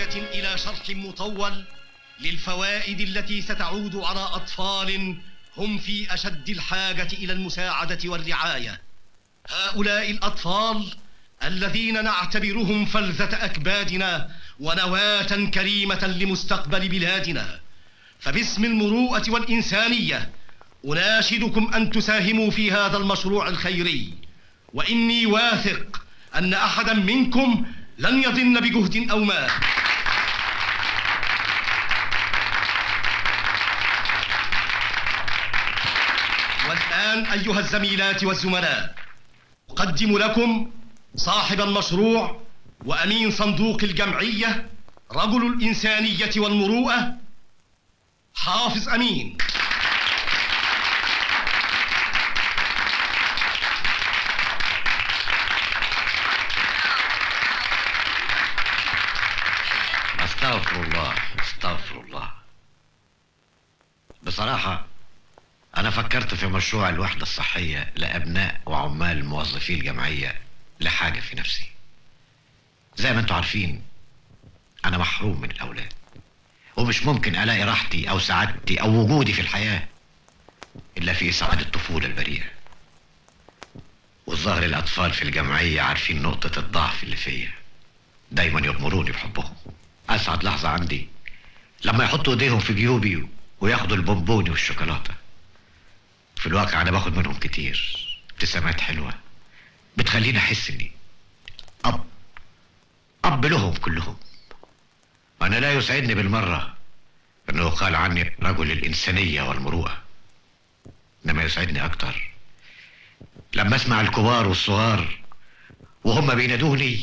بحاجة إلى شرح مطول للفوائد التي ستعود على أطفال هم في أشد الحاجة إلى المساعدة والرعاية هؤلاء الأطفال الذين نعتبرهم فلذة أكبادنا ونواة كريمة لمستقبل بلادنا فباسم المروءة والإنسانية أناشدكم أن تساهموا في هذا المشروع الخيري وإني واثق أن أحدا منكم لن يضن بجهد أو مال والآن أيها الزميلات والزملاء أقدم لكم صاحب المشروع وأمين صندوق الجمعية رجل الإنسانية والمروءة حافظ أمين استغفر الله استغفر الله بصراحة أنا فكرت في مشروع الوحدة الصحية لأبناء وعمال موظفي الجمعية لحاجة في نفسي زي ما انتوا عارفين أنا محروم من الأولاد ومش ممكن ألاقي راحتي أو سعادتي أو وجودي في الحياة إلا في إسعاد الطفولة البريئة والظاهر الأطفال في الجمعية عارفين نقطة الضعف اللي فيا دايما يغمروني بحبهم أسعد لحظة عندي لما يحطوا إيديهم في جيوبي وياخدوا البونبوني والشوكولاتة في الواقع أنا باخد منهم كتير ابتسامات حلوة بتخليني أحس إني أب أب لهم كلهم وأنا لا يسعدني بالمرة أنه يقال عني رجل الإنسانية والمروءة إنما يسعدني أكتر لما أسمع الكبار والصغار وهم بينادوني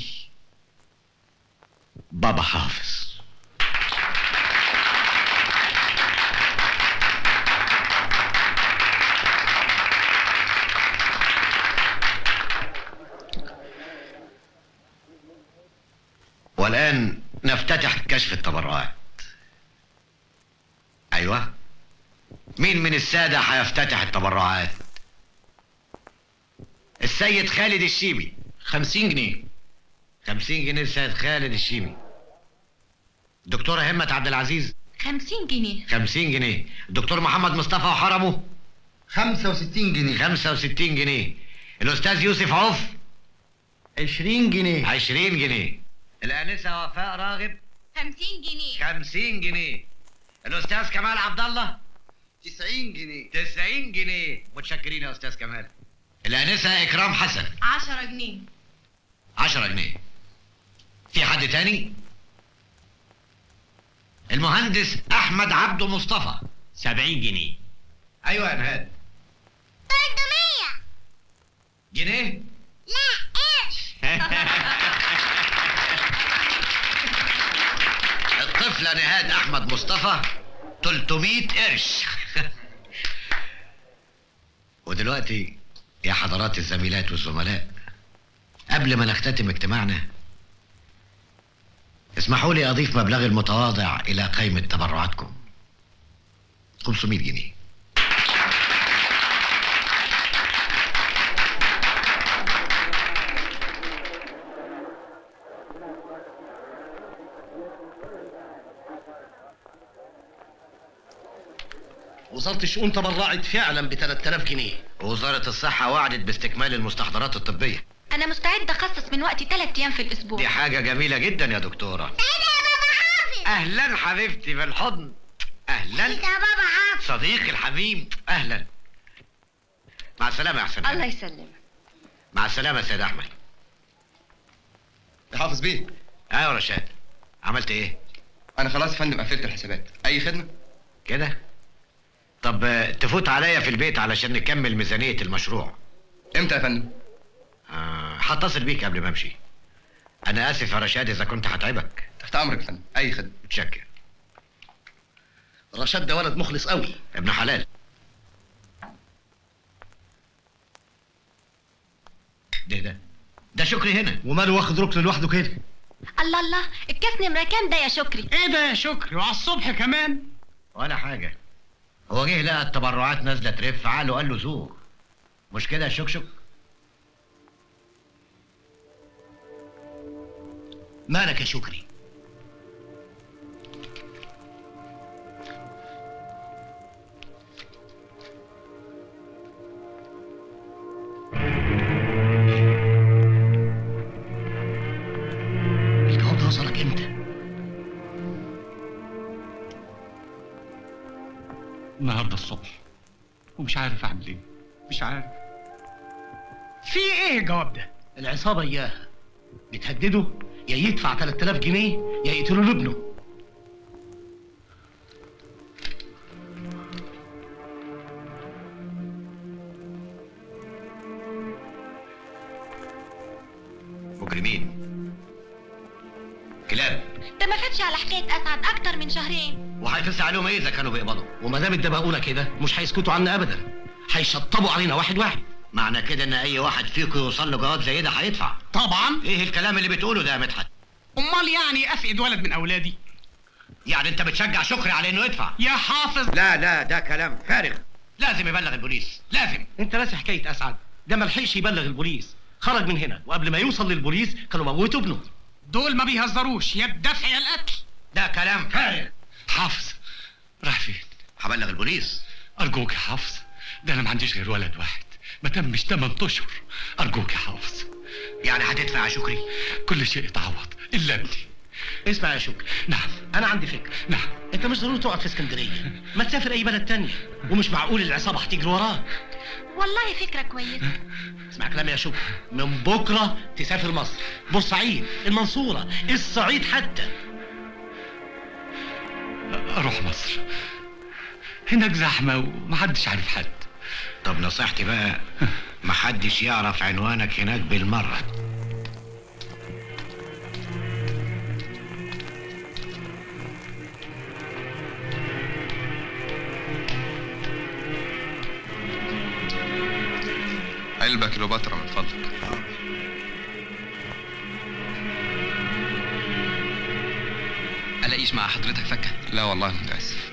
بابا حافظ والآن نفتتح كشف التبرعات أيوة مين من السادة هيفتتح التبرعات السيد خالد الشيمي خمسين جنيه خمسين جنيه السيد خالد الشيمي دكتورة همة عبد العزيز خمسين جنيه خمسين جنيه دكتور محمد مصطفى وحرمه 65 جنيه خمسة وستين جنيه الأستاذ يوسف عوف 20 جنيه عشرين جنيه الآنسة وفاء راغب خمسين جنيه خمسين جنيه الأستاذ كمال عبد الله 90 جنيه تسعين جنيه متشكرين يا أستاذ كمال الآنسة إكرام حسن عشرة جنيه عشرة جنيه في حد تاني المهندس أحمد عبده مصطفى سبعين جنيه أيوة يا نهاد برضه مية جنيه لا قرش الطفلة نهاد أحمد مصطفى 300 قرش ودلوقتي يا حضرات الزميلات والزملاء قبل ما نختتم اجتماعنا اسمحوا لي أضيف مبلغي المتواضع إلى قائمة تبرعاتكم 500 جنيه وزارة الشؤون تبرعت فعلا ب 3000 جنيه ووزارة الصحة وعدت باستكمال المستحضرات الطبية أنا مستعد أخصص من وقتي ثلاث أيام في الأسبوع دي حاجة جميلة جدا يا دكتورة أنا يا بابا حافظ أهلا حبيبتي في الحضن أهلا يا بابا حافظ صديقي الحبيب أهلا مع السلامة يا حسن الله يسلمك مع السلامة يا سيد أحمد يا حافظ بيه أيوة يا رشاد عملت إيه؟ انا خلاص يا فندم قفلت الحسابات اي خدمه كده؟ طب آه، تفوت عليا في البيت علشان نكمل ميزانية المشروع امتى يا فندم آه، هتصل بيك قبل ما امشي انا اسف يا رشاد اذا كنت هتعبك تحت امرك يا فندم اي خدمه متشكر رشاد ده ولد مخلص قوي ابن حلال ده ده ده شكري هنا وماله واخد ركن لوحده كده الله الله الكاس نمرة كام ده يا شكري ايه ده يا شكري وعلى الصبح كمان ولا حاجة هو جه لقى التبرعات نازلة ترف عقله قال له زور مش كده يا شكشك مالك يا شكري هوصلك امتى النهارده الصبح ومش عارف اعمل ايه مش عارف في ايه الجواب ده العصابه اياها بتهدده يا يدفع 3000 جنيه يا يقتلوا له ابنه مجرمين كلاب ده ما فاتش على حكايه اسعد اكتر من شهرين وهيفز عليهم ايه اذا كانوا بيقبضوا وما دام الدباقوله كده مش هيسكتوا عنا ابدا هيشطبوا علينا واحد واحد معنى كده ان اي واحد فيكم يوصل له جواب زي ده هيدفع طبعا ايه الكلام اللي بتقوله ده يا مدحت امال يعني افقد ولد من اولادي يعني انت بتشجع شكري على انه يدفع يا حافظ لا لا ده كلام فارغ لازم يبلغ البوليس لازم انت ناسي حكايه اسعد ده ما لحقش يبلغ البوليس خرج من هنا وقبل ما يوصل للبوليس كانوا موتوا ابنه دول ما بيهزروش يا الدفع يا القتل ده كلام فارغ حافظ راح فين هبلغ البوليس ارجوك يا حافظ ده انا ما عنديش غير ولد واحد ما تمش 8 اشهر ارجوك يا حافظ يعني هتدفع يا شكري كل شيء اتعوض الا ابني اسمع يا شكري نعم انا عندي فكره نعم انت مش ضروري تقعد في اسكندريه ما تسافر اي بلد تاني ومش معقول العصابه هتجري وراك والله فكره كويسه اسمع كلامي يا شكري من بكره تسافر مصر بورسعيد المنصوره الصعيد حتى اروح مصر هناك زحمه ومحدش عارف حد طب نصيحتي بقى محدش يعرف عنوانك هناك بالمره علبة كليوباترا من فضلك الاقيش مع حضرتك فكه لا والله متأسف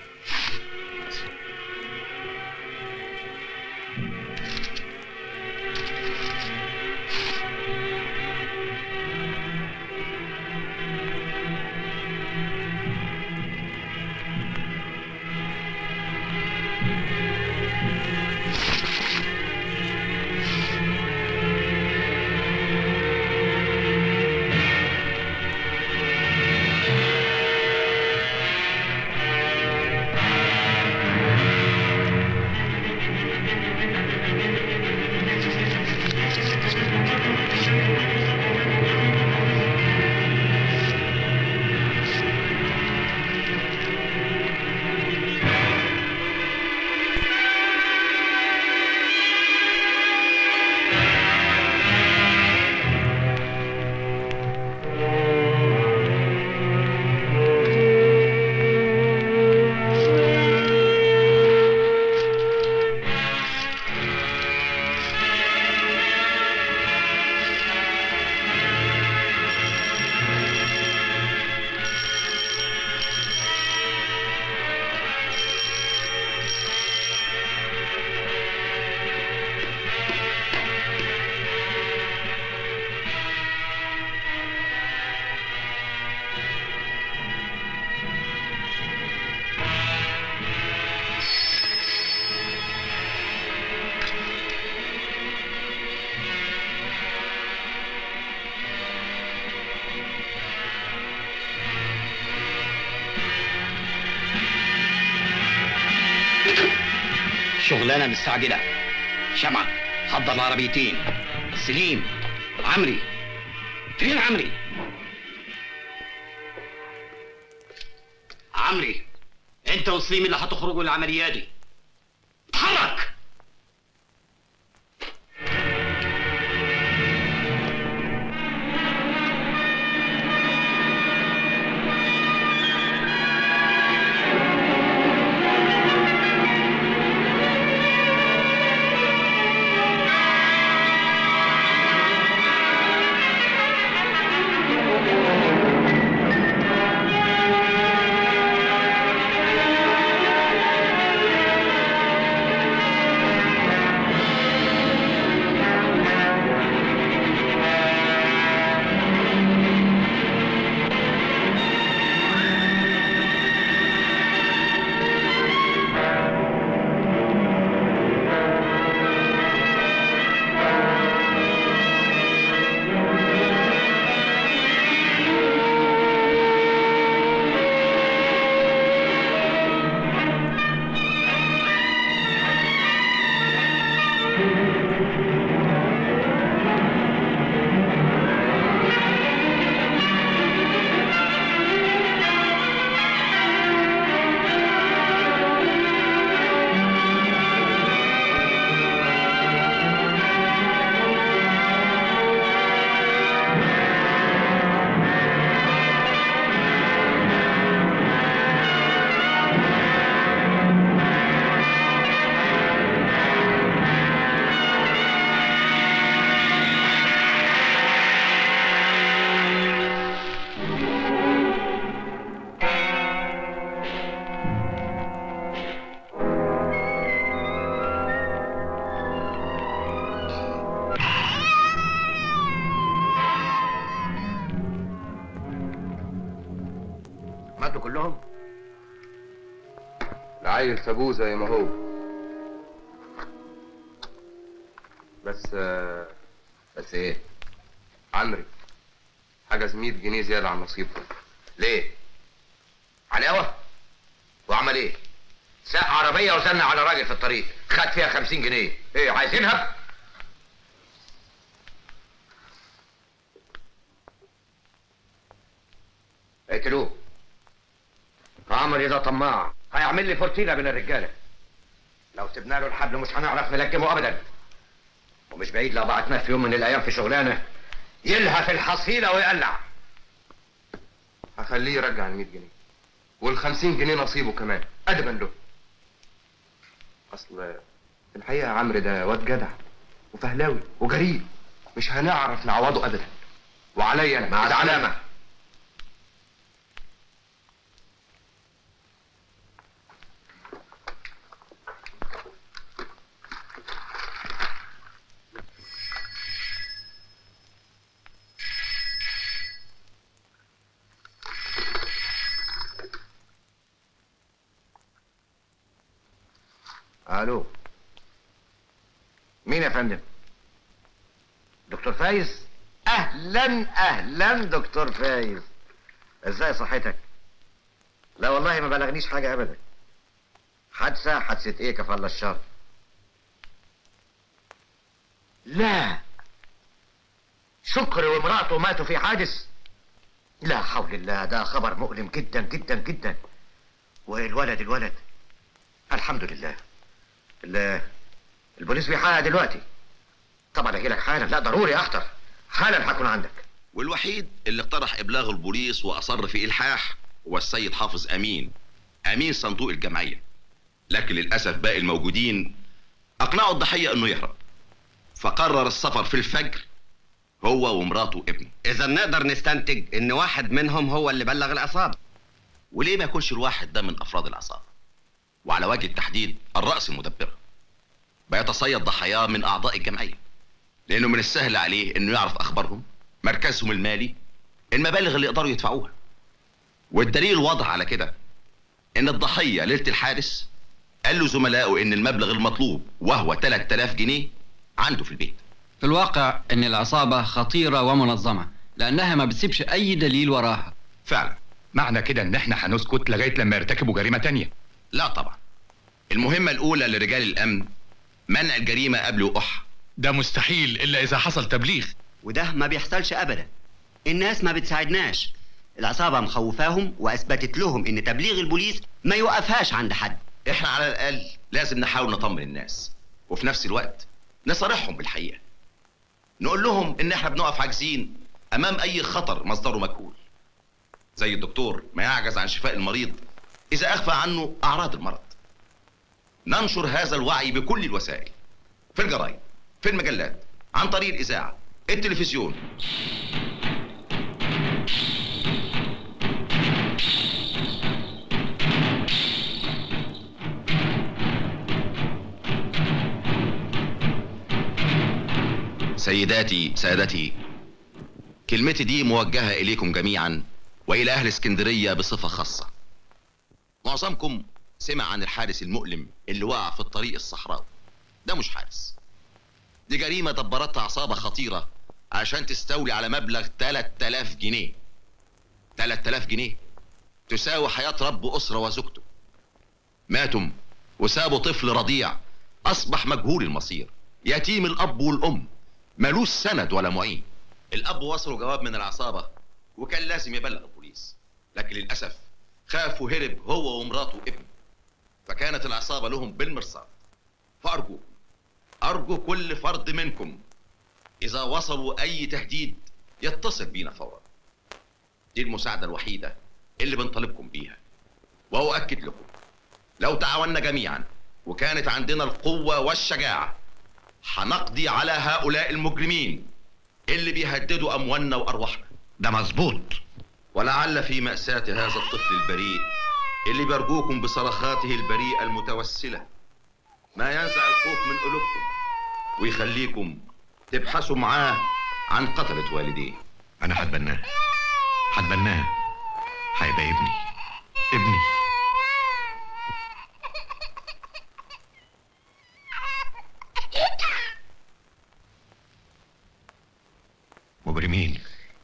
شغلانه مستعجله شمعة حضر العربيتين سليم عمري فين عمري عمري انت وسليم اللي هتخرجوا العمليه دي اتحرك ماتوا كلهم العيل سابوه زي ما هو بس آه، بس ايه عمري حجز 100 جنيه زيادة عن نصيبه ليه علاوة وعمل ايه ساق عربية وزن على راجل في الطريق خد فيها خمسين جنيه ايه عايزينها اقتلوه عمري ده طماع هيعمل لي فورتينا بين الرجاله لو سيبنا له الحبل مش هنعرف نلكمه ابدا ومش بعيد لو بعتناه في يوم من الايام في شغلانه يلهى في الحصيله ويقلع هخليه يرجع ال 100 جنيه وال 50 جنيه نصيبه كمان ادبا له اصل في الحقيقه عمرو ده واد جدع وفهلاوي وجريء مش هنعرف نعوضه ابدا وعليا انا مع إذا عمل- السلامه الو مين يا فندم دكتور فايز اهلا اهلا دكتور فايز ازاي صحتك لا والله ما بلغنيش حاجه ابدا حادثه حادثه ايه كفى الله الشر لا شكر وامراته ماتوا في حادث لا حول الله ده خبر مؤلم جدا جدا جدا والولد الولد الحمد لله ال- البوليس بيحقق دلوقتي طبعا اجي لك حالا لا ضروري احضر حالا هكون عندك والوحيد اللي اقترح ابلاغ البوليس واصر في الحاح هو السيد حافظ امين امين صندوق الجمعيه لكن للاسف باقي الموجودين اقنعوا الضحيه انه يهرب فقرر السفر في الفجر هو ومراته وابنه اذا نقدر نستنتج ان واحد منهم هو اللي بلغ العصابه وليه ما يكونش الواحد ده من افراد العصابه وعلى وجه التحديد الراس المدبره بيتصيد ضحاياه من اعضاء الجمعيه لانه من السهل عليه انه يعرف اخبارهم مركزهم المالي المبالغ اللي يقدروا يدفعوها والدليل واضح على كده ان الضحيه ليله الحادث قال له زملائه ان المبلغ المطلوب وهو 3000 جنيه عنده في البيت في الواقع ان العصابة خطيرة ومنظمة لانها ما بتسيبش اي دليل وراها فعلا معنى كده ان احنا هنسكت لغايه لما يرتكبوا جريمه تانية لا طبعا المهمه الاولى لرجال الامن منع الجريمه قبل وقوعها ده مستحيل الا اذا حصل تبليغ وده ما بيحصلش ابدا الناس ما بتساعدناش العصابه مخوفاهم واثبتت لهم ان تبليغ البوليس ما يوقفهاش عند حد احنا على الاقل لازم نحاول نطمن الناس وفي نفس الوقت نصارحهم بالحقيقه نقول لهم ان احنا بنقف عاجزين امام اي خطر مصدره مجهول زي الدكتور ما يعجز عن شفاء المريض اذا اخفى عنه اعراض المرض ننشر هذا الوعي بكل الوسائل في الجرايد في المجلات عن طريق الاذاعه التلفزيون سيداتي سادتي كلمتي دي موجهة إليكم جميعا وإلى أهل اسكندرية بصفة خاصة معظمكم سمع عن الحادث المؤلم اللي وقع في الطريق الصحراوي ده مش حادث دي جريمة دبرتها عصابة خطيرة عشان تستولي على مبلغ 3000 جنيه 3000 جنيه تساوي حياة رب أسرة وزوجته ماتوا وسابوا طفل رضيع أصبح مجهول المصير يتيم الأب والأم ملوش سند ولا معين الأب وصله جواب من العصابة وكان لازم يبلغ البوليس لكن للأسف خاف وهرب هو ومراته وابنه فكانت العصابة لهم بالمرصاد فأرجو أرجو كل فرد منكم إذا وصلوا أي تهديد يتصل بينا فورا دي المساعدة الوحيدة اللي بنطالبكم بيها وأؤكد لكم لو تعاوننا جميعا وكانت عندنا القوة والشجاعة هنقضي على هؤلاء المجرمين اللي بيهددوا أموالنا وأرواحنا ده مظبوط ولعل في مأساة هذا الطفل البريء اللي بيرجوكم بصرخاته البريئة المتوسلة ما ينزع الخوف من قلوبكم ويخليكم تبحثوا معاه عن قتلة والديه انا هتبناه هتبناه هيبقى ابني ابني مجرمين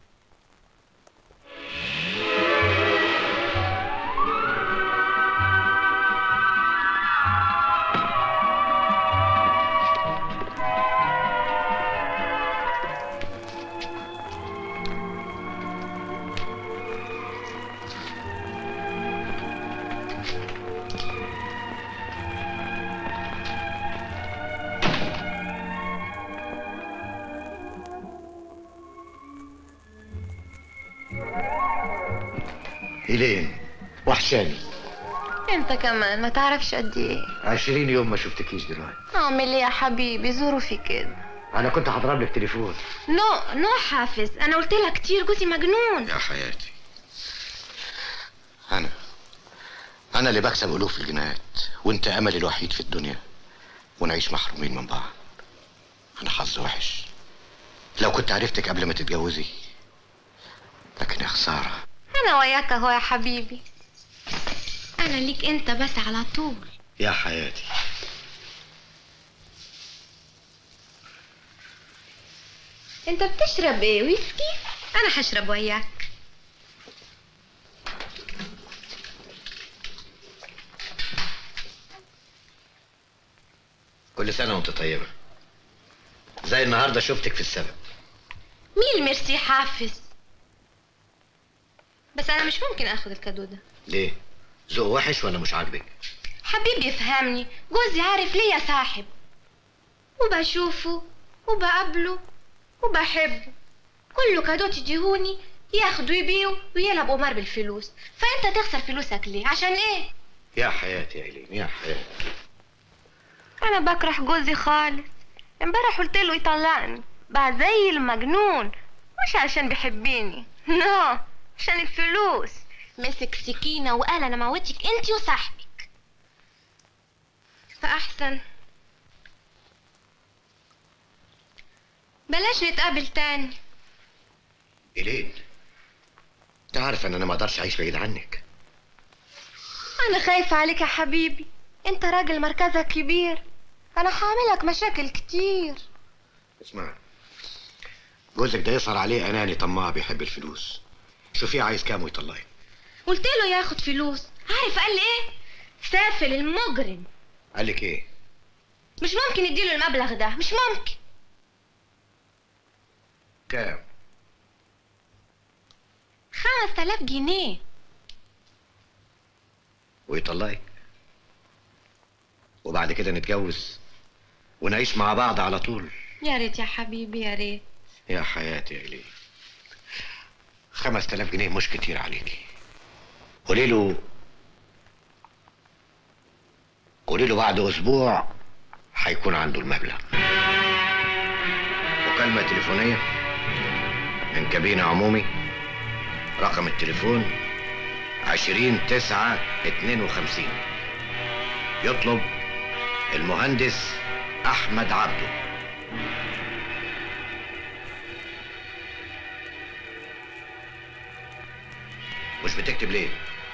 إيلين وحشاني انت كمان ما تعرفش قد ايه عشرين يوم ما شفتكيش دلوقتي اعمل ايه يا حبيبي ظروفي كده أنا كنت هضرب لك تليفون نو نو حافظ انا قلت لك كتير جوزي مجنون يا حياتي انا انا اللي بكسب الوف الجنيهات وانت املي الوحيد في الدنيا ونعيش محرومين من بعض انا حظ وحش لو كنت عرفتك قبل ما تتجوزي لكن يا خساره انا وياك اهو يا حبيبي انا ليك انت بس على طول يا حياتي انت بتشرب ايه ويسكي انا هشرب وياك كل سنة وأنت طيبة زي النهاردة شفتك في السبب مين الميرسي حافظ بس انا مش ممكن اخد الكادو ده ليه؟ ذوق وحش ولا مش عاجبك؟ حبيبي يفهمني جوزي عارف ليا صاحب وبشوفه وبقابله وبحبه كله كادو تديهوني ياخده يبيعه ويلعب قمار بالفلوس فانت تخسر فلوسك ليه عشان ايه يا حياتي يا إيلين يا حياتي انا بكره جوزي خالص امبارح قلت له يطلقني بقى زي المجنون مش عشان بيحبني نو عشان الفلوس مسك سكينة وقال انا موتك انتي وصاحبك فاحسن بلاش نتقابل تاني إيلين أنت عارف إن أنا ما أقدرش أعيش بعيد عنك انا خايفة عليك يا حبيبي انت راجل مركزك كبير انا هعملك مشاكل كتير اسمع جوزك ده يسهر عليه أناني طماع بيحب الفلوس شوفيه عايز كام ويطلعي قلت له ياخد فلوس عارف قال لي ايه سافل المجرم قال لك إيه؟ مش ممكن يديله المبلغ ده مش ممكن كام؟ خمس تلاف جنيه ويطلعك وبعد كده نتجوز ونعيش مع بعض على طول يا ريت يا حبيبي يا ريت يا حياتي يا إيلين خمس تلاف جنيه مش كتير عليكي قولي له قولي له بعد أسبوع هيكون عنده المبلغ مكالمة تليفونية من كابينة عمومي رقم التليفون عشرين تسعة اتنين وخمسين يطلب المهندس أحمد عبده مش بتكتب ليه؟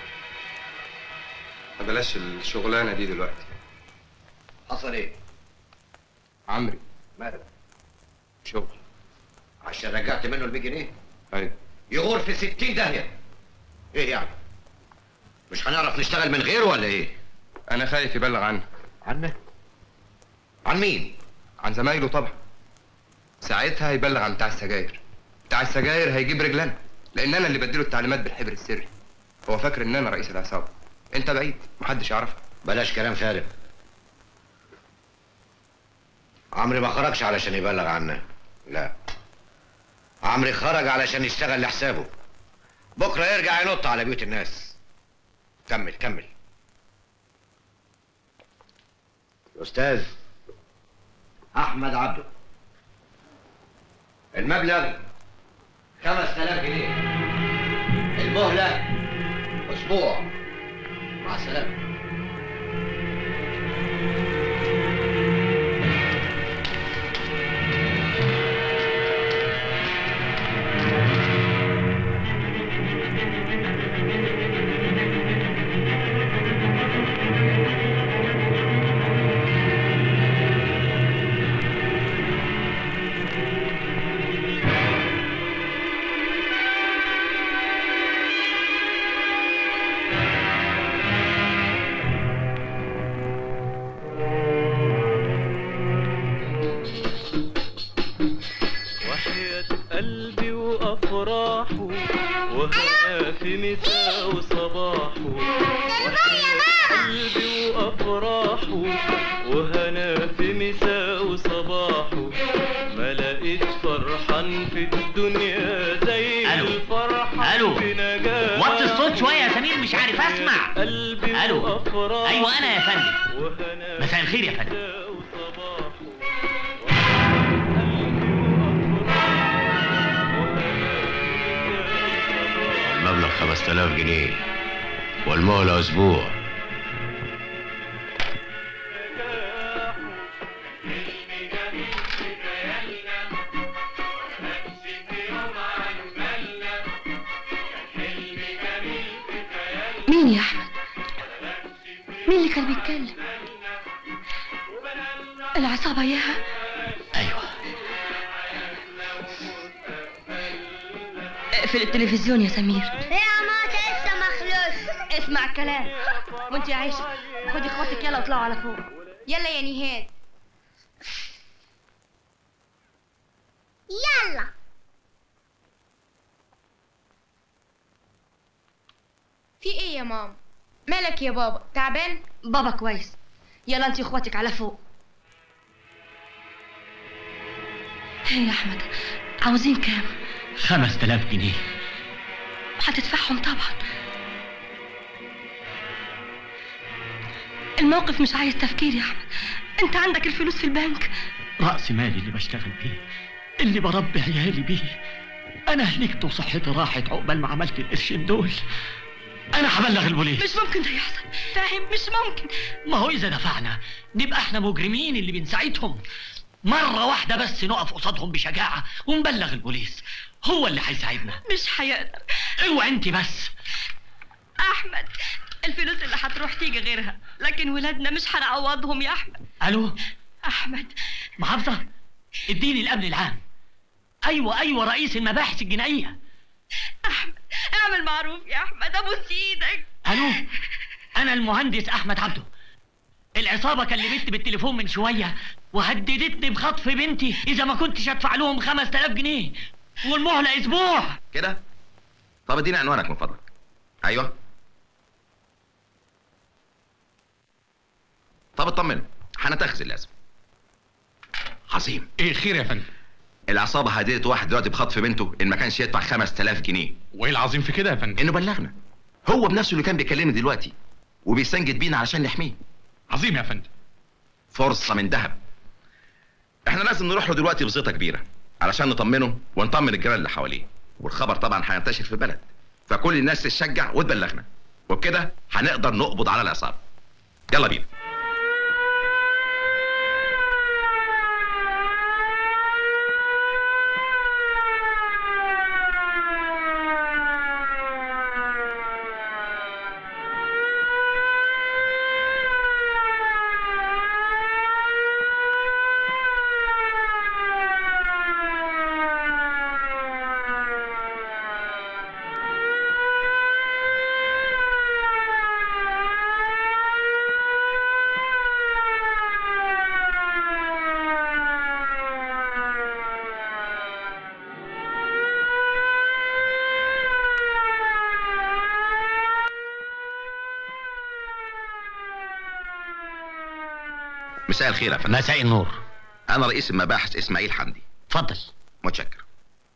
بلاش الشغلانه دي دلوقتي حصل ايه؟ عمري مالك؟ شغل عشان رجعت منه ال 100 جنيه؟ ايوه يغور في 60 داهية ايه يعني؟ مش هنعرف نشتغل من غيره ولا ايه؟ انا خايف يبلغ عنه عنه؟ عن مين؟ عن زمايله طبعا ساعتها هيبلغ عن بتاع السجاير بتاع السجاير هيجيب رجلنا لان انا اللي بديله التعليمات بالحبر السري هو فاكر ان انا رئيس العصابه انت بعيد محدش يعرفك بلاش كلام فارغ عمري ما خرجش علشان يبلغ عنا لا عمري خرج علشان يشتغل لحسابه بكره يرجع ينط على بيوت الناس كمل كمل الاستاذ احمد عبده المبلغ خمس تلاف جنيه المهلة اسبوع مع السلامة في مساء وصباحه قلبي وأفراحه وهنا في مساء وصباحه ما لقيت فرحان في الدنيا زي ألو. الفرحة ألو. في نجاح وطي الصوت شوية يا سمير مش عارف أسمع قلبي ألو. وأفراحه أيوة أنا يا فندم وهنا مساء الخير يا فندم المبلغ 5000 جنيه والمهلة أسبوع مين يا احمد مين اللي كان بيتكلم العصابة اياها ايوه اقفل التلفزيون يا سمير يا ماما لسه مخلص اسمع الكلام وانت يا عيشة خدي اخواتك يلا واطلعوا على فوق يلا يا نهاد يلا في ايه يا ماما مالك يا بابا تعبان بابا كويس يلا انت واخواتك على فوق هي يا احمد عاوزين كام 5000 جنيه هتدفعهم طبعا الموقف مش عايز تفكير يا احمد انت عندك الفلوس في البنك رأس مالي اللي بشتغل بيه اللي بربي عيالي بيه أنا هلكت وصحتي راحت عقبال ما عملت القرشين دول أنا هبلغ البوليس مش ممكن ده يحصل فاهم مش ممكن ما هو إذا دفعنا نبقى إحنا مجرمين اللي بنساعدهم مرة واحدة بس نقف قصادهم بشجاعة ونبلغ البوليس هو اللي هيساعدنا مش هيقدر اوعى انت بس احمد الفلوس اللي هتروح تيجي غيرها لكن ولادنا مش هنعوضهم يا احمد الو احمد محافظة اديني الامن العام ايوه ايوه رئيس المباحث الجنائية احمد اعمل معروف يا احمد ابوس ايدك الو انا المهندس احمد عبده العصابة كلمتني بالتليفون من شوية وهددتني بخطف بنتي إذا ما كنتش أدفع لهم 5000 جنيه والمهلة أسبوع كده طب اديني عنوانك من فضلك ايوه طب اطمنوا هنتخذ اللازم عظيم ايه خير يا فندم العصابه هددت واحد دلوقتي بخطف بنته ان ما كانش يدفع 5000 جنيه وايه العظيم في كده يا فندم انه بلغنا هو بنفسه اللي كان بيكلمني دلوقتي وبيستنجد بينا علشان نحميه عظيم يا فندم فرصه من ذهب احنا لازم نروح له دلوقتي بزيطه كبيره علشان نطمنه ونطمن الجيران اللي حواليه والخبر طبعا هينتشر في البلد فكل الناس تشجع وتبلغنا وبكده هنقدر نقبض على العصابه يلا بينا مساء الخير يا فندم مساء النور انا رئيس المباحث اسماعيل حمدي اتفضل متشكر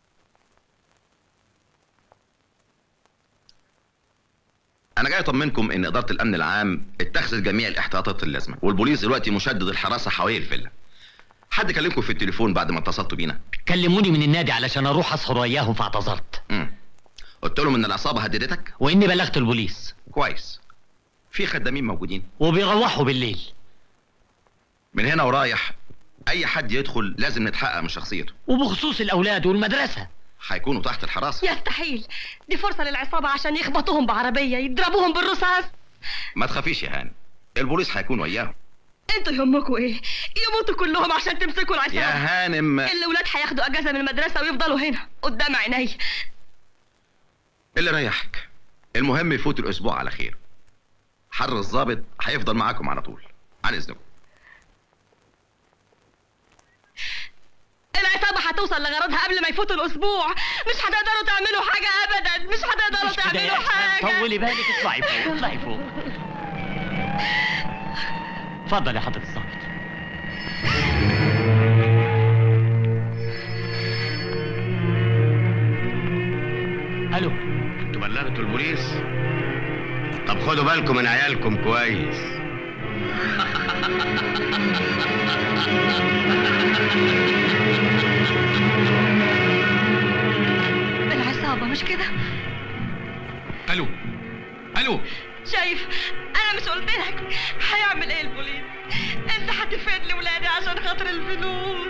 انا جاي اطمنكم ان اداره الامن العام اتخذت جميع الاحتياطات اللازمه والبوليس دلوقتي مشدد الحراسه حوالين الفيلا حد كلمكم في التليفون بعد ما اتصلتوا بينا كلموني من النادي علشان أروح أسهر وياهم فاعتذرت امم قلت لهم ان العصابه هددتك وإني بلغت البوليس كويس في خدامين موجودين وبيروحوا بالليل من هنا ورايح اي حد يدخل لازم نتحقق من شخصيته وبخصوص الأولاد والمدرسة هيكونوا تحت الحراسه يستحيل دي فرصة للعصابة عشان يخبطوهم بعربية يضربوهم بالرصاص ما تخافيش يا هاني البوليس هيكون وياهم انتوا يهمكوا ايه يموتوا كلهم عشان تمسكوا العصابة يا هانم الولاد هياخدوا اجازة من المدرسة ويفضلوا هنا قدام عيني اللي ريحك المهم يفوت الاسبوع على خير حر الضابط هيفضل معاكم على طول عن اذنكم العصابة هتوصل لغرضها قبل ما يفوت الاسبوع مش هتقدروا تعملوا حاجه ابدا مش هتقدروا مش كده يا تعملوا إحسان حاجه طولي بالك اطلعي فوق اطلعي فوق اتفضل يا حضرة الظابط الو انتوا بلغتوا البوليس طب خدوا بالكم من عيالكم كويس العصابه مش كده الو الو شايف انا مش قلت لك هيعمل ايه البوليس انت هتفيد لي ولادي عشان خاطر الفلوس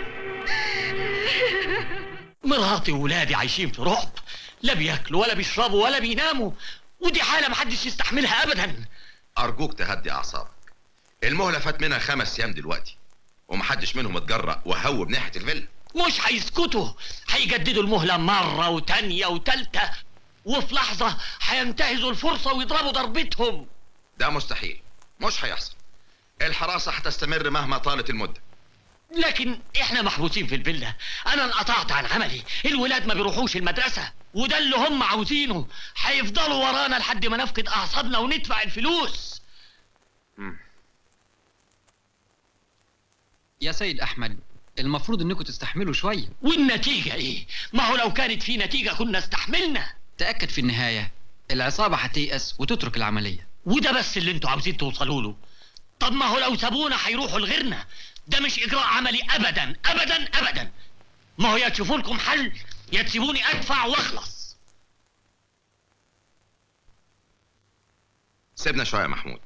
مراتي وولادي عايشين في رعب لا بياكلوا ولا بيشربوا ولا بيناموا ودي حالة محدش يستحملها أبدا أرجوك تهدي أعصابك المهلة فات منها خمس أيام دلوقتي ومحدش منهم اتجرأ وهوب ناحية الفيلا مش هيسكتوا هيجددوا المهلة مرة وتانية وتالتة وفي لحظة هينتهزوا الفرصة ويضربوا ضربتهم ده مستحيل مش هيحصل الحراسة هتستمر مهما طالت المدة لكن احنا محبوسين في الفيلا انا انقطعت عن عملي الولاد ما بيروحوش المدرسة وده اللي هم عاوزينه هيفضلوا ورانا لحد ما نفقد اعصابنا وندفع الفلوس يا سيد احمد المفروض انكم تستحملوا شويه والنتيجة ايه ما هو لو كانت في نتيجة كنا استحملنا تاكد في النهايه العصابه هتيأس وتترك العمليه وده بس اللي انتوا عاوزين توصلوا له طب ما هو لو سابونا هيروحوا لغيرنا ده مش اجراء عملي ابدا ابدا ابدا ما هو يا تشوفوا لكم حل يا تسيبوني ادفع واخلص سيبنا شوية يا محمود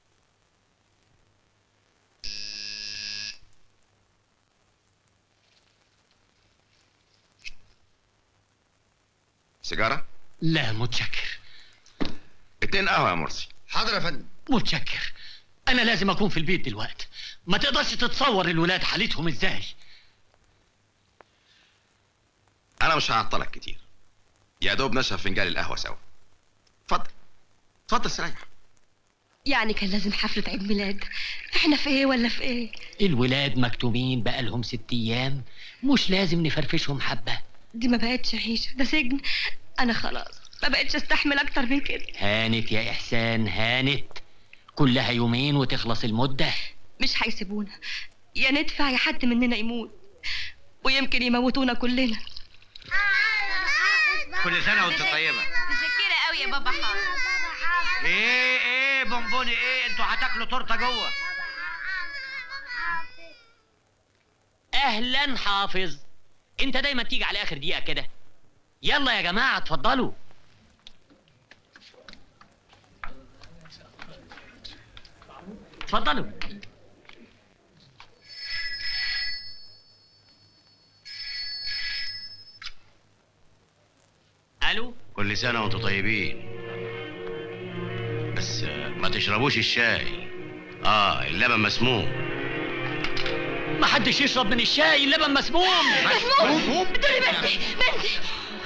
سيجارة؟ لا متشكر اتنين قهوة يا مرسي حاضر يا فندم متشكر انا لازم اكون في البيت دلوقتي ما تقدرش تتصور الولاد حالتهم ازاي أنا مش هعطلك كتير يا دوب نشرب فنجان القهوة سوا اتفضل اتفضل استريح يعني كان لازم حفله عيد ميلاد احنا في ايه ولا في ايه الولاد مكتومين بقالهم ست ايام مش لازم نفرفشهم حبه دي ما بقتش عيشه ده سجن انا خلاص ما بقتش استحمل اكتر من كده هانت يا احسان هانت كلها يومين وتخلص المده مش هيسيبونا يا ندفع يا حد مننا يموت ويمكن يموتونا كلنا كل سنه وانت طيبه متشكرة قوي يا بابا حافظ ايه ايه بونبوني ايه انتوا هتاكلوا تورته جوه اهلا حافظ انت دايما تيجي على اخر دقيقه كده يلا يا جماعه اتفضلوا اتفضلوا الو كل سنه وانتوا طيبين بس آه، ما تشربوش الشاي اه اللبن مسموم ما حدش يشرب من الشاي اللبن مسموم مسموم دول بنتي بنتي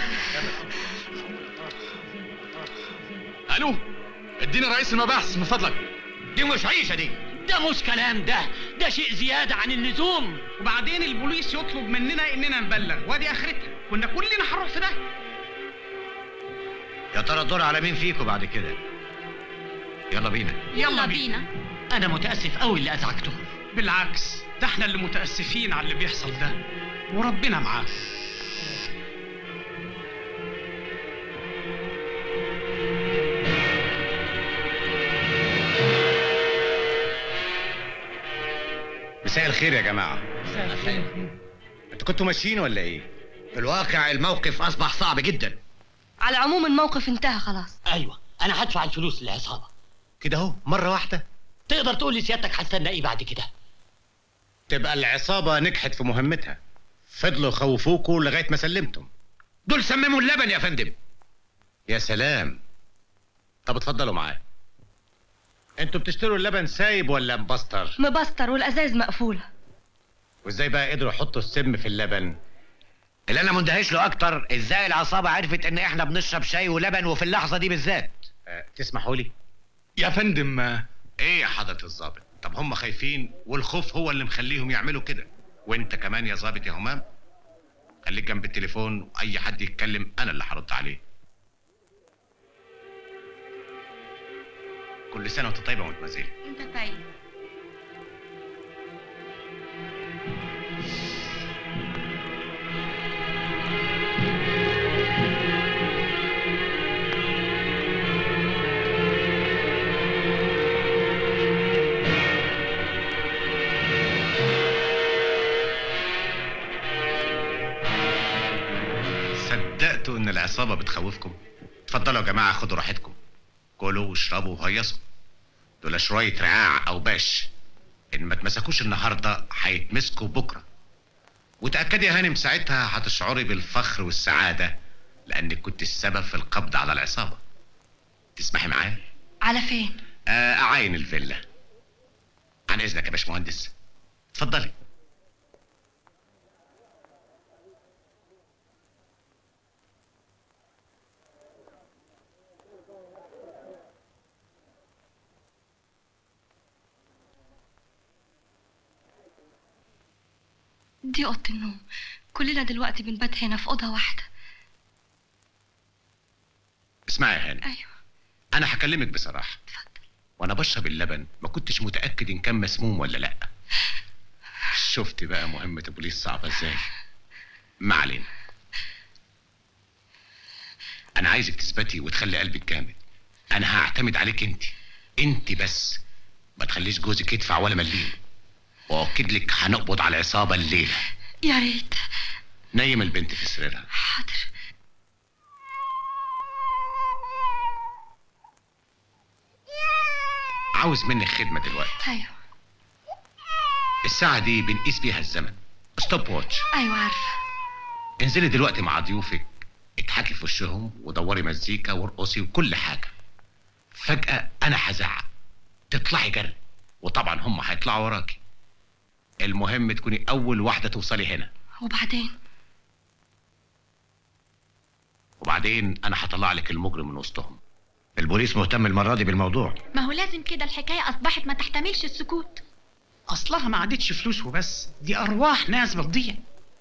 الو اديني رئيس المباحث من فضلك دي مش عيشه دي ده مش كلام ده ده شيء زياده عن اللزوم وبعدين البوليس يطلب مننا اننا نبلغ وادي اخرتها كنا كلنا هنروح في ده يا ترى الدور على مين فيكم بعد كده يلا بينا يلا بينا انا متاسف قوي اللي ازعجته بالعكس ده احنا اللي متاسفين على اللي بيحصل ده وربنا معاك مساء الخير يا جماعه انتوا كنتوا ماشيين ولا ايه في الواقع الموقف اصبح صعب جدا على العموم الموقف انتهى خلاص ايوه انا هدفع الفلوس للعصابه كده اهو مره واحده تقدر تقول لي سيادتك هستنى ايه بعد كده تبقى العصابه نجحت في مهمتها فضلوا يخوفوكوا لغايه ما سلمتم دول سمموا اللبن يا فندم يا سلام طب اتفضلوا معايا انتوا بتشتروا اللبن سايب ولا مبستر مبستر والازاز مقفوله وازاي بقى قدروا يحطوا السم في اللبن اللي انا مندهش له اكتر ازاي العصابه عرفت ان احنا بنشرب شاي ولبن وفي اللحظه دي بالذات أه تسمحوا لي يا فندم آه، ايه يا حضرة الضابط طب هم خايفين والخوف هو اللي مخليهم يعملوا كده وانت كمان يا ضابط يا همام خليك جنب التليفون واي حد يتكلم انا اللي هرد عليه كل سنه وانت طيبه ومتمزجه انت طيب صدقتوا ان العصابه بتخوفكم اتفضلوا يا جماعه خدوا راحتكم كلوا واشربوا وهيصوا دول شويه رعاع او باش ان ما اتمسكوش النهارده هيتمسكوا بكره وتاكدي يا هانم ساعتها هتشعري بالفخر والسعاده لانك كنت السبب في القبض على العصابه تسمحي معايا على فين آه، اعاين الفيلا عن اذنك يا باشمهندس اتفضلي دي اوضه النوم كلنا دلوقتي بنبات هنا في اوضه واحده اسمعي يا هانم ايوه انا هكلمك بصراحه وانا بشرب اللبن ما كنتش متاكد ان كان مسموم ولا لا شفت بقى مهمه البوليس صعبه ازاي ما علينا انا عايزك تثبتي وتخلي قلبك جامد انا هعتمد عليك انت انت بس ما تخليش جوزك يدفع ولا مليم واكد لك هنقبض على العصابه الليله يا ريت نيم البنت في سريرها حاضر عاوز منك خدمه دلوقتي ايوه الساعه دي بنقيس بيها الزمن ستوب واتش ايوه عارفه انزلي دلوقتي مع ضيوفك اضحكي في وشهم ودوري مزيكا وارقصي وكل حاجه فجاه انا هزعق تطلعي جري وطبعا هم هيطلعوا وراكي المهم تكوني اول واحده توصلي هنا وبعدين وبعدين انا هطلع لك المجرم من وسطهم البوليس مهتم المرة دي بالموضوع ما هو لازم كده الحكاية أصبحت ما تحتملش السكوت اصلها ما عادتش فلوس وبس دي ارواح ناس بتضيع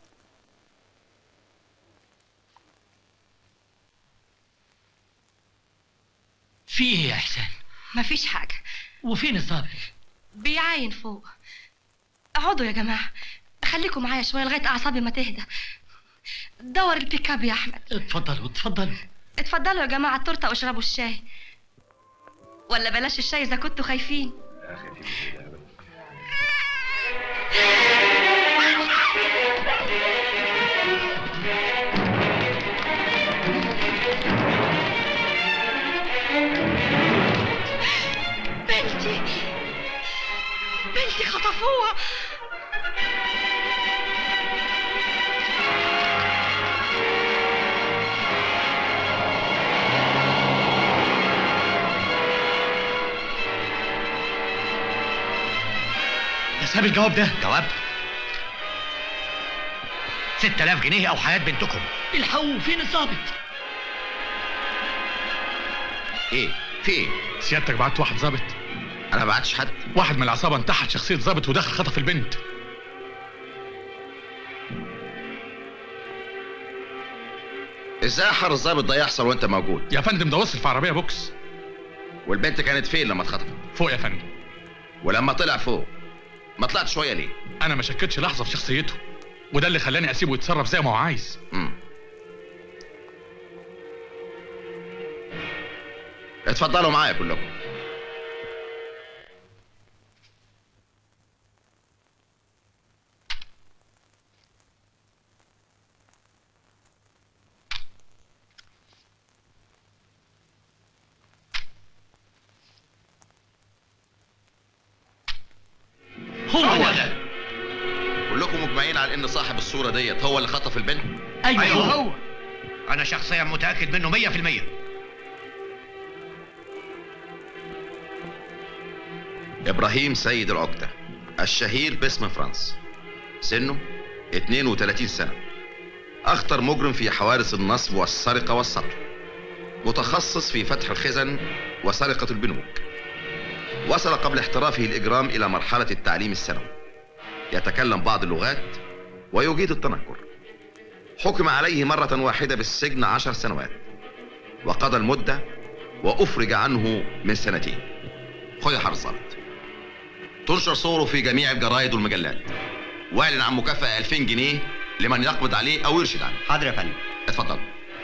في ايه يا احسان مفيش حاجه وفين الظابط بيعاين فوق اقعدوا يا جماعه خليكم معايا شويه لغايه اعصابي ما تهدى دور البيك اب يا احمد اتفضلوا اتفضلوا اتفضلوا يا جماعه التورته واشربوا الشاي ولا بلاش الشاي اذا كنتوا خايفين بنتي بنتي خطفوها ده ساب الجواب ده جواب 6000 جنيه او حياة بنتكم الحقوا فين الظابط ايه في ايه سيادتك بعت واحد ظابط انا ما بعتش حد واحد من العصابه انتحل شخصيه ظابط ودخل خطف البنت ازاي حر الظابط ده يحصل وانت موجود يا فندم ده وصل في عربيه بوكس والبنت كانت فين لما اتخطفت فوق يا فندم ولما طلع فوق ما طلعت شويه ليه انا ما شكتش لحظه في شخصيته وده اللي خلاني اسيبه يتصرف زي ما هو عايز امم اتفضلوا معايا كلكم هو ده كلكم مجمعين على ان صاحب الصوره ديت هو اللي خطف البنت ايوه, أيوه هو. هو انا شخصيا متاكد منه 100% ابراهيم سيد العقده الشهير باسم فرانس سنه 32 سنه اخطر مجرم في حوادث النصب والسرقه والسطو متخصص في فتح الخزن وسرقه البنوك وصل قبل احترافه الاجرام الى مرحله التعليم الثانوي يتكلم بعض اللغات ويجيد التنكر حكم عليه مرة واحدة بالسجن عشر سنوات وقضى المدة وأفرج عنه من سنتين خذ يا حارس ضابط تنشر صوره في جميع الجرايد والمجلات واعلن عن مكافأة 2000 جنيه لمن يقبض عليه أو يرشد عنه حاضر يا فندم اتفضل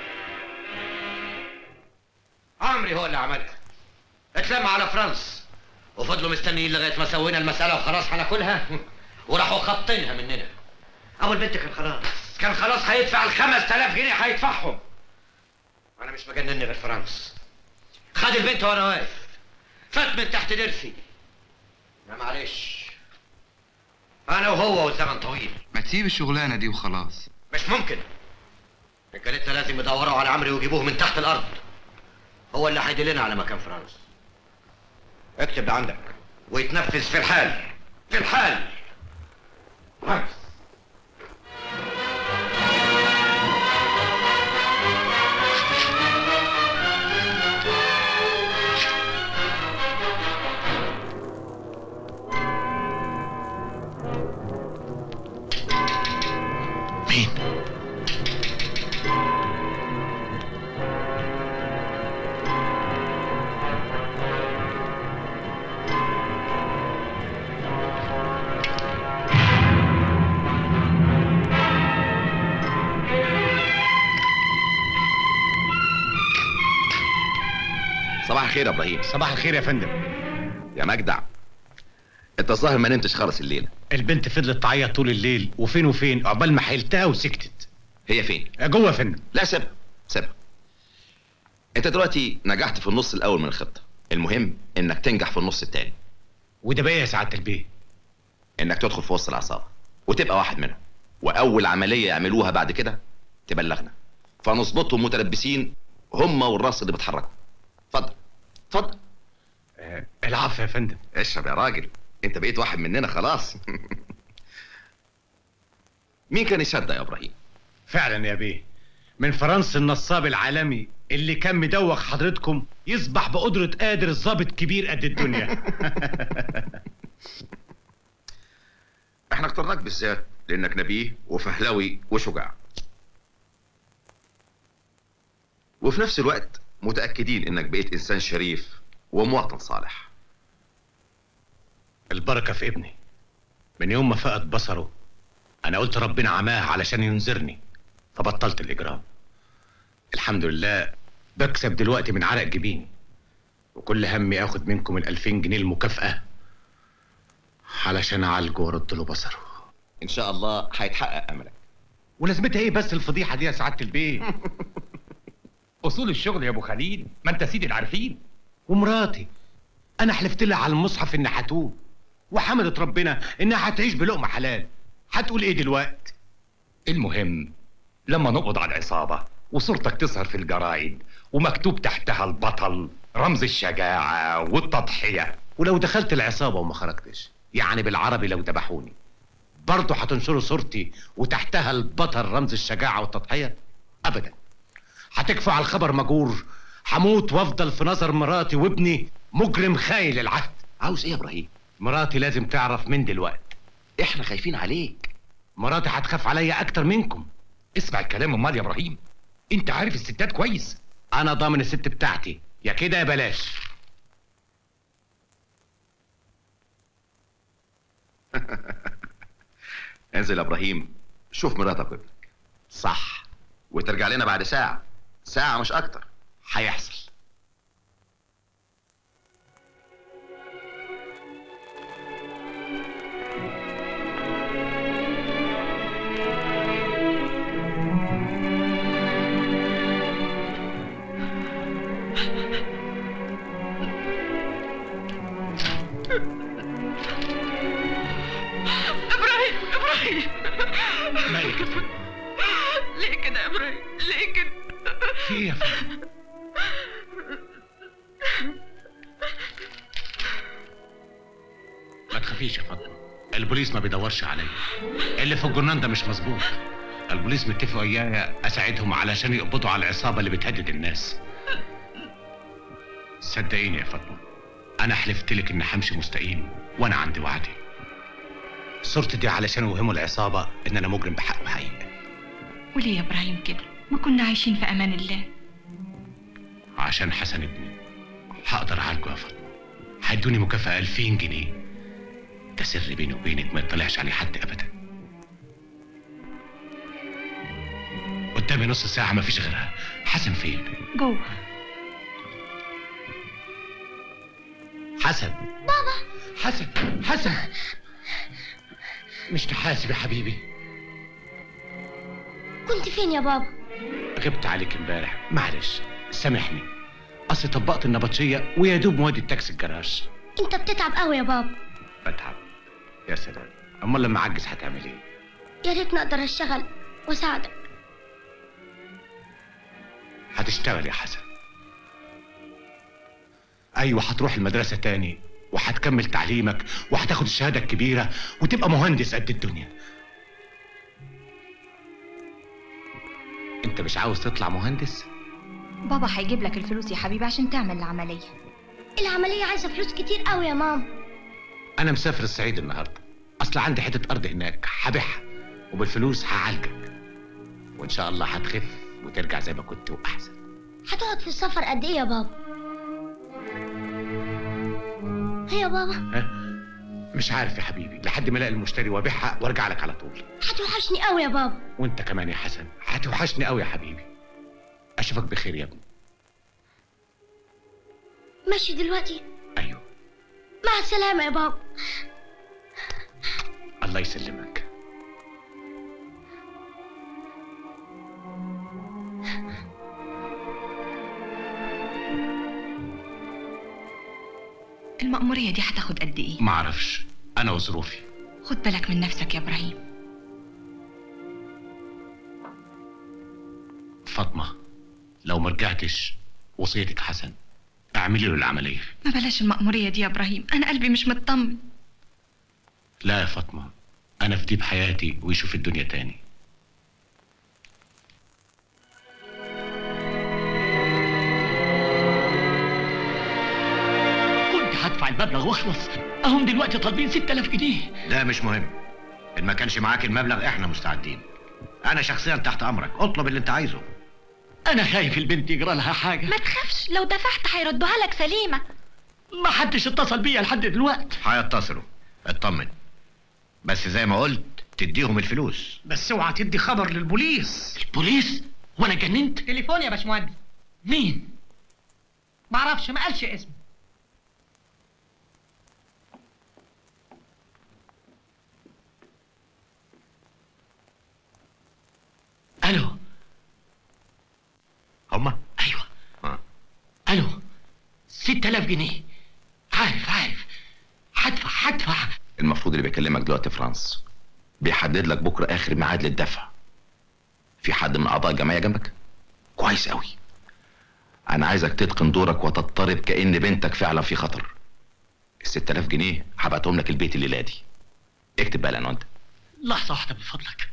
عمري هو اللي عملها اتلم على فرنسا وفضلوا مستنيين لغايه ما سوينا المساله وخلاص هناكلها وراحوا خابطينها مننا ابو البنت كان خلاص كان خلاص هيدفع ال 5000 جنيه هيدفعهم انا مش مجنني غير فرنسا خد البنت وانا واقف فات من تحت ضرسي لا معلش انا وهو والزمن طويل ما تسيب الشغلانه دي وخلاص مش ممكن رجالتنا لازم يدوروا على عمرو ويجيبوه من تحت الارض هو اللي هيدلنا على مكان فرنسا اكتب ده عندك ويتنفذ في الحال في الحال فرنسا مين؟ صباح الخير يا ابراهيم صباح الخير يا فندم يا مجدع انت الظاهر ما نمتش خالص الليله البنت فضلت تعيط طول الليل وفين وفين عقبال ما حيلتها وسكتت هي فين جوه يا فندم لا سيبها سيبها انت دلوقتي نجحت في النص الاول من الخطه المهم انك تنجح في النص التاني وده بقى يا سعاده البيه انك تدخل في وسط العصابه وتبقى واحد منهم واول عمليه يعملوها بعد كده تبلغنا فنظبطهم متلبسين هم والراس اللي بيتحركوا اتفضل اتفضل العفو يا فندم اشرب يا راجل انت بقيت واحد مننا خلاص مين كان يصدق يا ابراهيم فعلا يا بيه من فرنسا النصاب العالمي اللي كان مدوخ حضرتكم يصبح بقدرة قادر ظابط كبير قد الدنيا احنا اخترناك بالذات لانك نبيه وفهلوي وشجاع وفي نفس الوقت متاكدين انك بقيت انسان شريف ومواطن صالح البركة في ابني من يوم ما فقد بصره أنا قلت ربنا عماه علشان ينذرني فبطلت الإجرام الحمد لله بكسب دلوقتي من عرق جبيني وكل همي آخد منكم الألفين جنيه المكافأة علشان أعالجه وأرد له بصره ان شاء الله هيتحقق املك ولازمتها إيه بس الفضيحة دي يا سعادة البيه اصول الشغل يا ابو خليل ما انت سيد العارفين ومراتي أنا حلفت لها على المصحف إن هتوب وحمدت ربنا إنها هتعيش بلقمة حلال هتقول إيه دلوقتي المهم لما نقبض على العصابة وصورتك تظهر في الجرايد ومكتوب تحتها البطل رمز الشجاعة والتضحية ولو دخلت العصابة وما خرجتش يعني بالعربي لو ذبحوني برضه هتنشروا صورتي وتحتها البطل رمز الشجاعة والتضحية أبدا هتكفوا على الخبر مجور هموت وافضل في نظر مراتي وابني مجرم خاين للعهد عاوز ايه يا ابراهيم مراتي لازم تعرف من دلوقتي احنا خايفين عليك مراتي هتخاف عليا اكتر منكم اسمع الكلام امال يا ابراهيم انت عارف الستات كويس انا ضامن الست بتاعتي يا كده يا بلاش انزل يا ابراهيم شوف مراتك وابنك صح وترجع لنا بعد ساعة ساعة مش أكتر هيحصل ابراهيم ابراهيم مالك يا فندم ليه كده يا ابراهيم ليه كده في ايه يا فندم ما تخافيش يا فاطمه البوليس ما بيدورش عليا اللي في الجرنان ده مش مظبوط البوليس متفق ويايا اساعدهم علشان يقبضوا على العصابه اللي بتهدد الناس صدقيني يا فاطمه انا حلفت لك اني همشي مستقيم وانا عندي وعدي صورتي دي علشان اوهموا العصابه ان انا مجرم بحق وحقيقه وليه يا ابراهيم كده ما كنا عايشين في امان الله عشان حسن ابني هقدر اعالجه يا فاطمه هيدوني مكافأة 2000 جنيه ده سر بيني وبينك ما يطلعش عليه حد ابدا قدامي نص ساعة ما فيش غيرها حسن فين؟ جوه حسن بابا حسن حسن مش تحاسب يا حبيبي كنت فين يا بابا غبت عليك امبارح معلش سامحني اصل طبقت النبطشية ويا دوب مودي التاكسي الجراج انت بتتعب قوي يا بابا بتعب يا سلام امال لما اعجز هتعمل ايه يا ريت نقدر اشتغل واساعدك هتشتغل يا حسن ايوه هتروح المدرسة تاني وهتكمل تعليمك وهتاخد الشهادة الكبيرة وتبقى مهندس قد الدنيا انت مش عاوز تطلع مهندس بابا هيجيب لك الفلوس يا حبيبي عشان تعمل العملية العملية عايزة فلوس كتير قوي يا ماما انا مسافر الصعيد النهارده اصل عندي حته ارض هناك هبيعها وبالفلوس هعالجك وان شاء الله هتخف وترجع زي ما كنت واحسن هتقعد في السفر قد ايه يا بابا هي يا بابا مش عارف يا حبيبي لحد ما الاقي المشتري وابيعها وارجع لك على طول هتوحشني قوي يا بابا وانت كمان يا حسن هتوحشني قوي يا حبيبي اشوفك بخير يا ابني ماشي دلوقتي ايوه مع السلامة يا بابا الله يسلمك المأمورية دي هتاخد قد ايه ما اعرفش انا وظروفي خد بالك من نفسك يا ابراهيم فاطمه لو ما رجعتش وصيتك حسن اعملي له العمليه ما بلاش المأمورية دي يا ابراهيم انا قلبي مش مطمن لا يا فاطمه انا في ديب حياتي ويشوف الدنيا تاني كنت هدفع المبلغ واخلص اهم دلوقتي طالبين 6000 جنيه ده مش مهم ان ما كانش معاك المبلغ احنا مستعدين انا شخصيا تحت امرك اطلب اللي انت عايزه انا خايف البنت يجرى لها حاجه ما تخافش لو دفعت هيردوها لك سليمة ما حدش اتصل بيا لحد دلوقتي هيتصلوا اطمن بس زي ما قلت تديهم الفلوس بس اوعى تدي خبر للبوليس البوليس وانا جننت تليفون يا باشمهندس مين معرفش ما قالش اسمه الو هما ايوه آه. الو 6000 جنيه عارف عارف هدفع هدفع المفروض اللي بيكلمك دلوقتي فرانس بيحدد لك بكره اخر ميعاد للدفع في حد من اعضاء الجمعيه جنبك كويس قوي انا عايزك تتقن دورك وتضطرب كأن بنتك فعلا في خطر ال 6000 جنيه هبعتهم لك البيت الليله دي اكتب بقى العنوان ده لحظه واحده من فضلك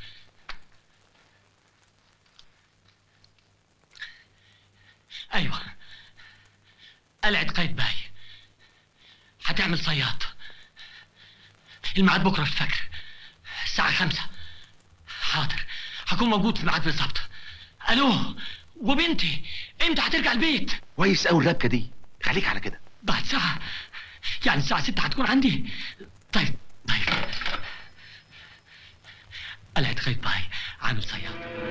ايوه قلعة قايتباي هتعمل صياد الميعاد بكره الفجر الساعة خمسة حاضر هكون موجود في الميعاد بالظبط الو وبنتي امتى هترجع البيت كويس قوي الربكه دي خليك على كده بعد ساعة يعني الساعة ستة هتكون عندي طيب طيب قلعة قايتباي عامل صياد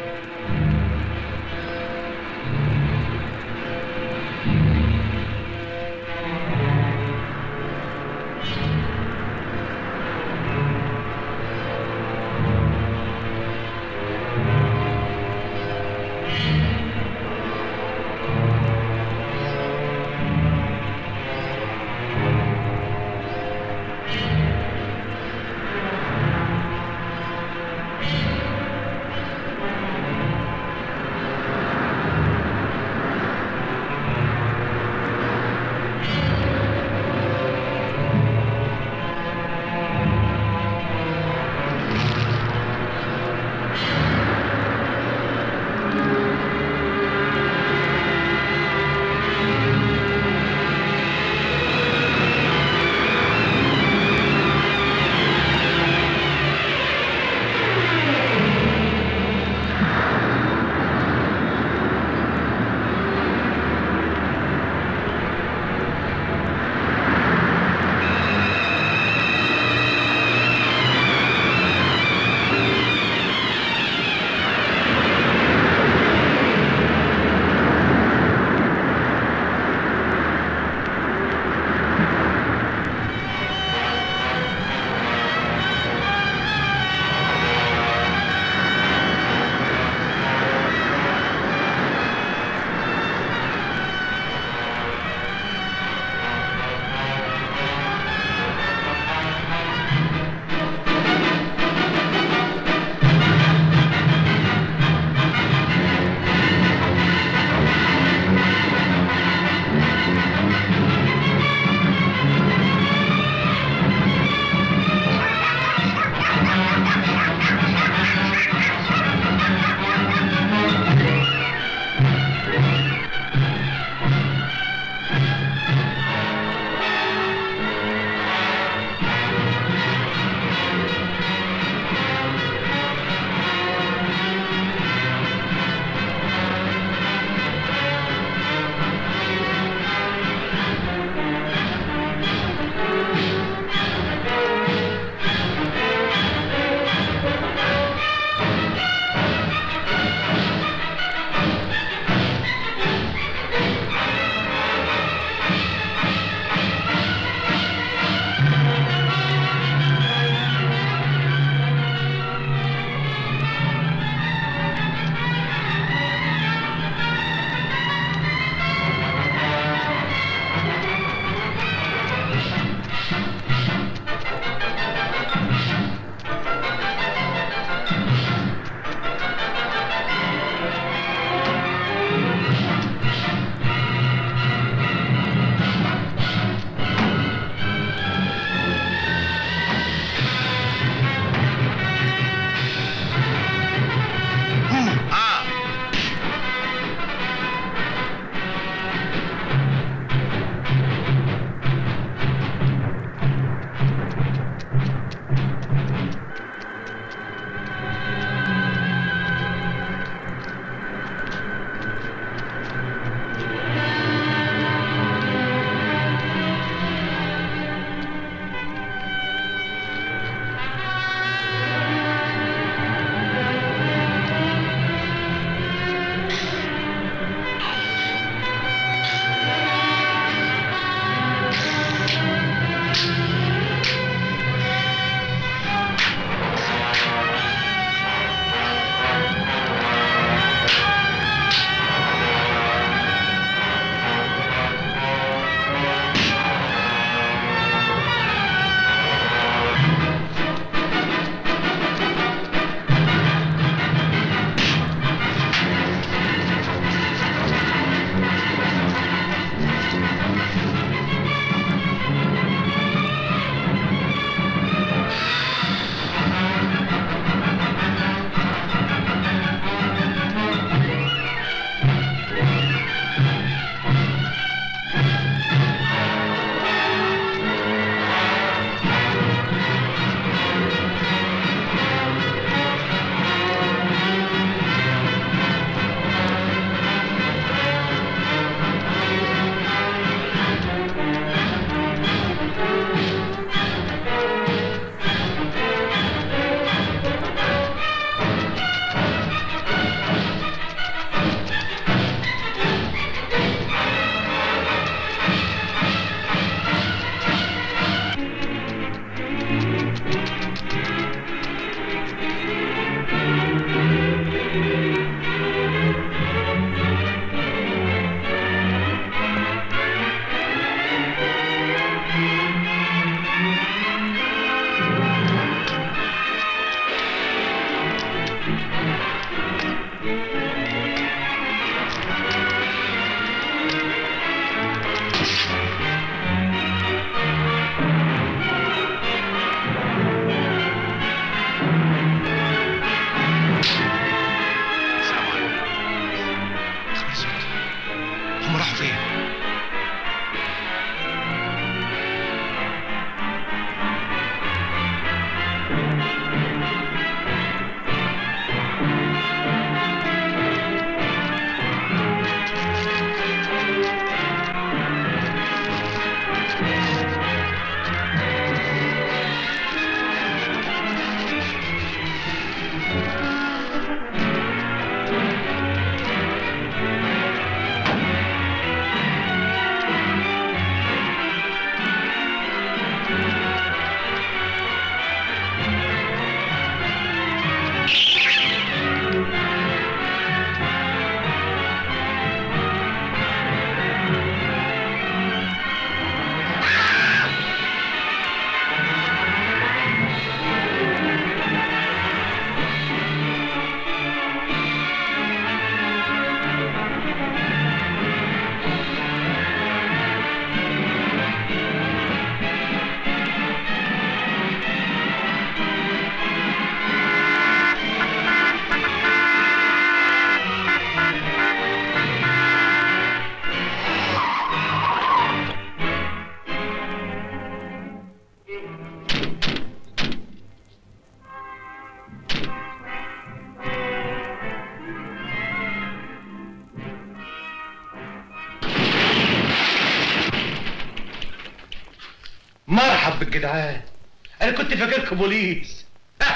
مرحب بالجدعان انا كنت فاكركم بوليس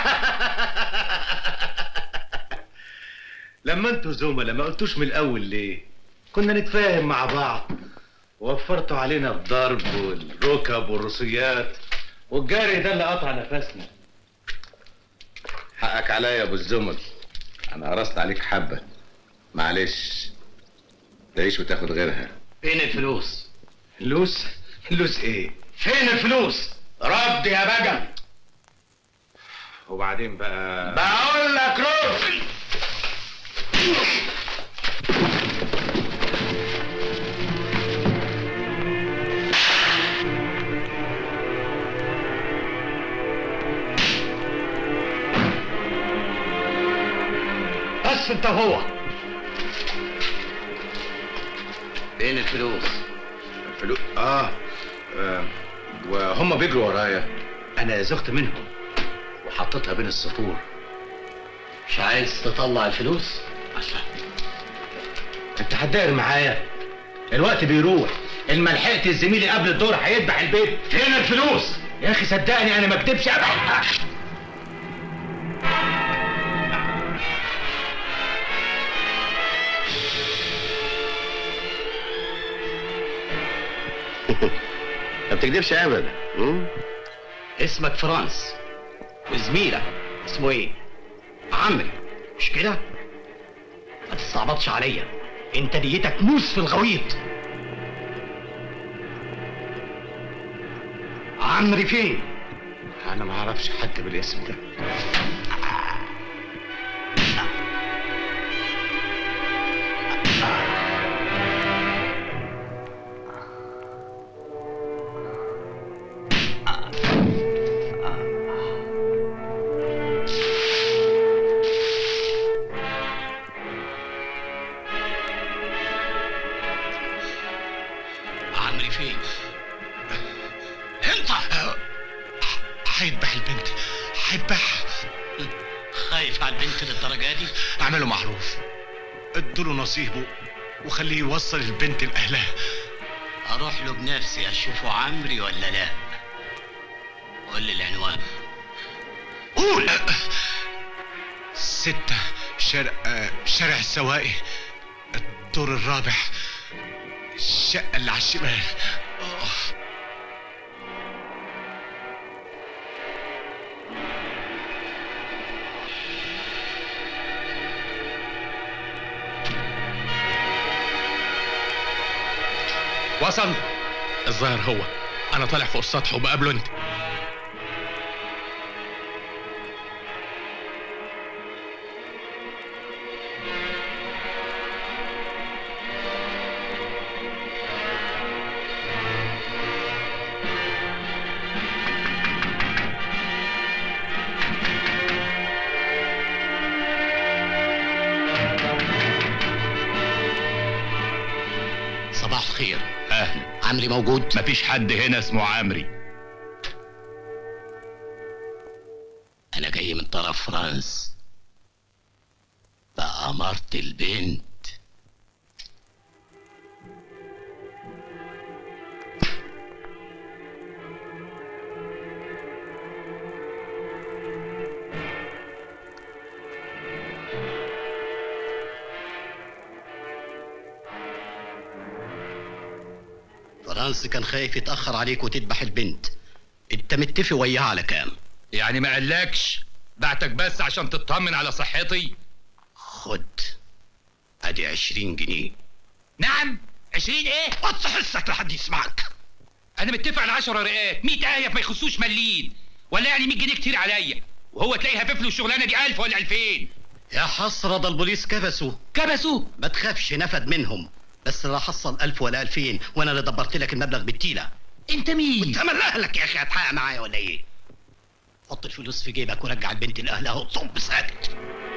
لما انتوا زملاء ما قلتوش من الاول ليه كنا نتفاهم مع بعض وفرتوا علينا الضرب والركب والرصيات والجري ده اللي قطع نفسنا حقك عليا يا ابو الزمل انا قرصت عليك حبه معلش تعيش وتاخد غيرها فين الفلوس؟ فلوس فلوس ايه فين الفلوس؟ رد يا بجل وبعدين بقى بقول لك رد بس انت هو فين الفلوس الفلوس آه. اه وهم بيجروا ورايا انا زغت منهم وحطيتها بين السطور مش عايز تطلع الفلوس؟ انت هتداير معايا الوقت بيروح ان ما لحقت زميلي قبل الدور هيذبح البيت فين الفلوس يا اخي صدقني انا ما اكدبش ابدا ما بتكدبش ابدا اسمك فرانس وزميلك اسمه ايه؟ عمري مش كده؟ ما تستعبطش عليا انت نيتك موس في الغويط عمري فين؟ انا ما اعرفش حد بالاسم ده عمري فين؟ انت هيذبح البنت هيذبحها خايف على البنت للدرجه دي؟ اعملوا معروف ادوا نصيبه وخليه يوصل البنت لاهلها اروح له بنفسي اشوفه عمري ولا لا؟ قول لي العنوان قول ستة شارع آه، شارع السواقي الدور الرابع الشقة اللي على الشمال آه. وصل الظاهر هو انا طالع فوق السطح وبقابله انت صباح الخير اهلا عمري موجود مفيش حد هنا اسمه عمري انا جاي من طرف فرانس فأمرت البنت فرانس كان خايف يتأخر عليك وتذبح البنت انت متفق وياها على كام يعني ما قالكش بعتك بس عشان تطمن على صحتي خد ادي عشرين جنيه نعم عشرين ايه وطي حسك لحد يسمعك انا متفق على 10 رقات 100 ايه ما يخصوش مليين ولا يعني 100 جنيه كتير عليا وهو تلاقي هفف له الشغلانه دي 1000 ولا 2000 يا حسرة ده البوليس كبسوا كبسوا ما تخافش نفد منهم بس لا حصل ألف ولا ألفين وأنا اللي دبرت لك المبلغ بالتيلة أنت مين؟ وأنت من أهلك يا أخي هتحقق معايا ولا إيه؟ حط الفلوس في جيبك ورجع البنت لأهلها وصب ساكت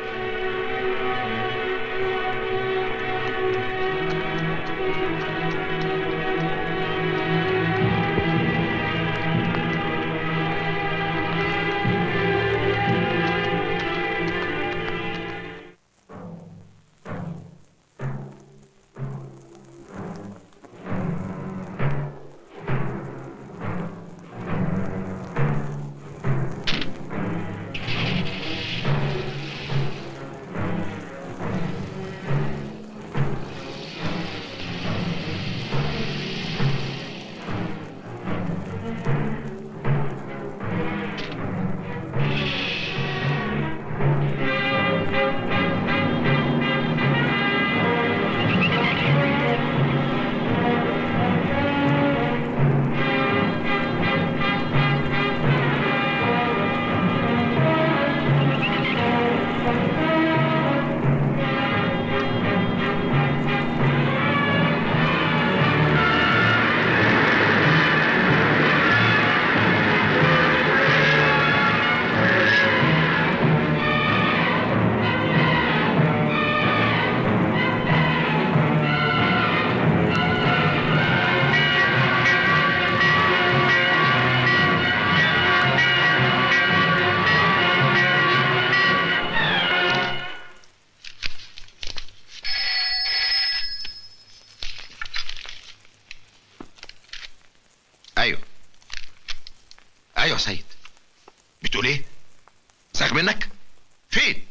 ايوه ايوه يا سيد بتقول ايه ساخ منك فين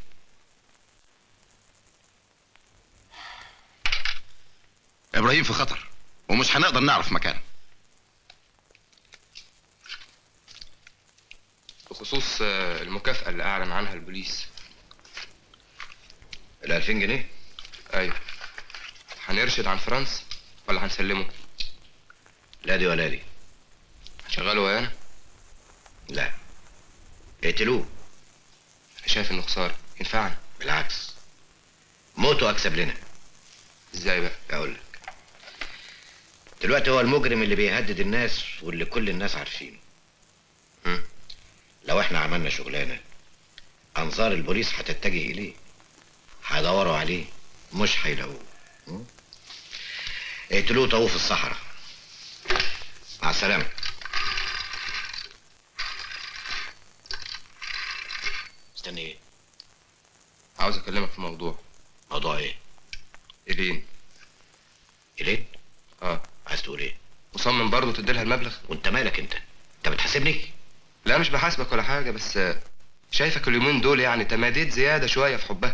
ابراهيم في خطر ومش هنقدر نعرف مكانه بخصوص آه، المكافأة اللي أعلن عنها البوليس ال 2000 جنيه أيوه هنرشد عن فرنسا ولا هنسلمه؟ لا دي ولا دي هنشغله ويانا؟ لا اقتلوه أنا شايف إنه خسارة ينفعنا بالعكس موته اكسب لنا ازاي بقى اقول لك دلوقتي هو المجرم اللي بيهدد الناس واللي كل الناس عارفينه مم. لو احنا عملنا شغلانه انظار البوليس هتتجه اليه هيدوروا عليه مش هيلاقوه مم؟ اقتلوه طوه في الصحراء مع السلامه استني ايه عاوز أكلمك في موضوع موضوع ايه إيلين إيلين؟ اه عايز تقول ايه مصمم برضه تديلها المبلغ وانت مالك انت انت بتحاسبني لا مش بحاسبك ولا حاجة بس آه، شايفك اليومين دول يعني تماديت زيادة شوية في حبها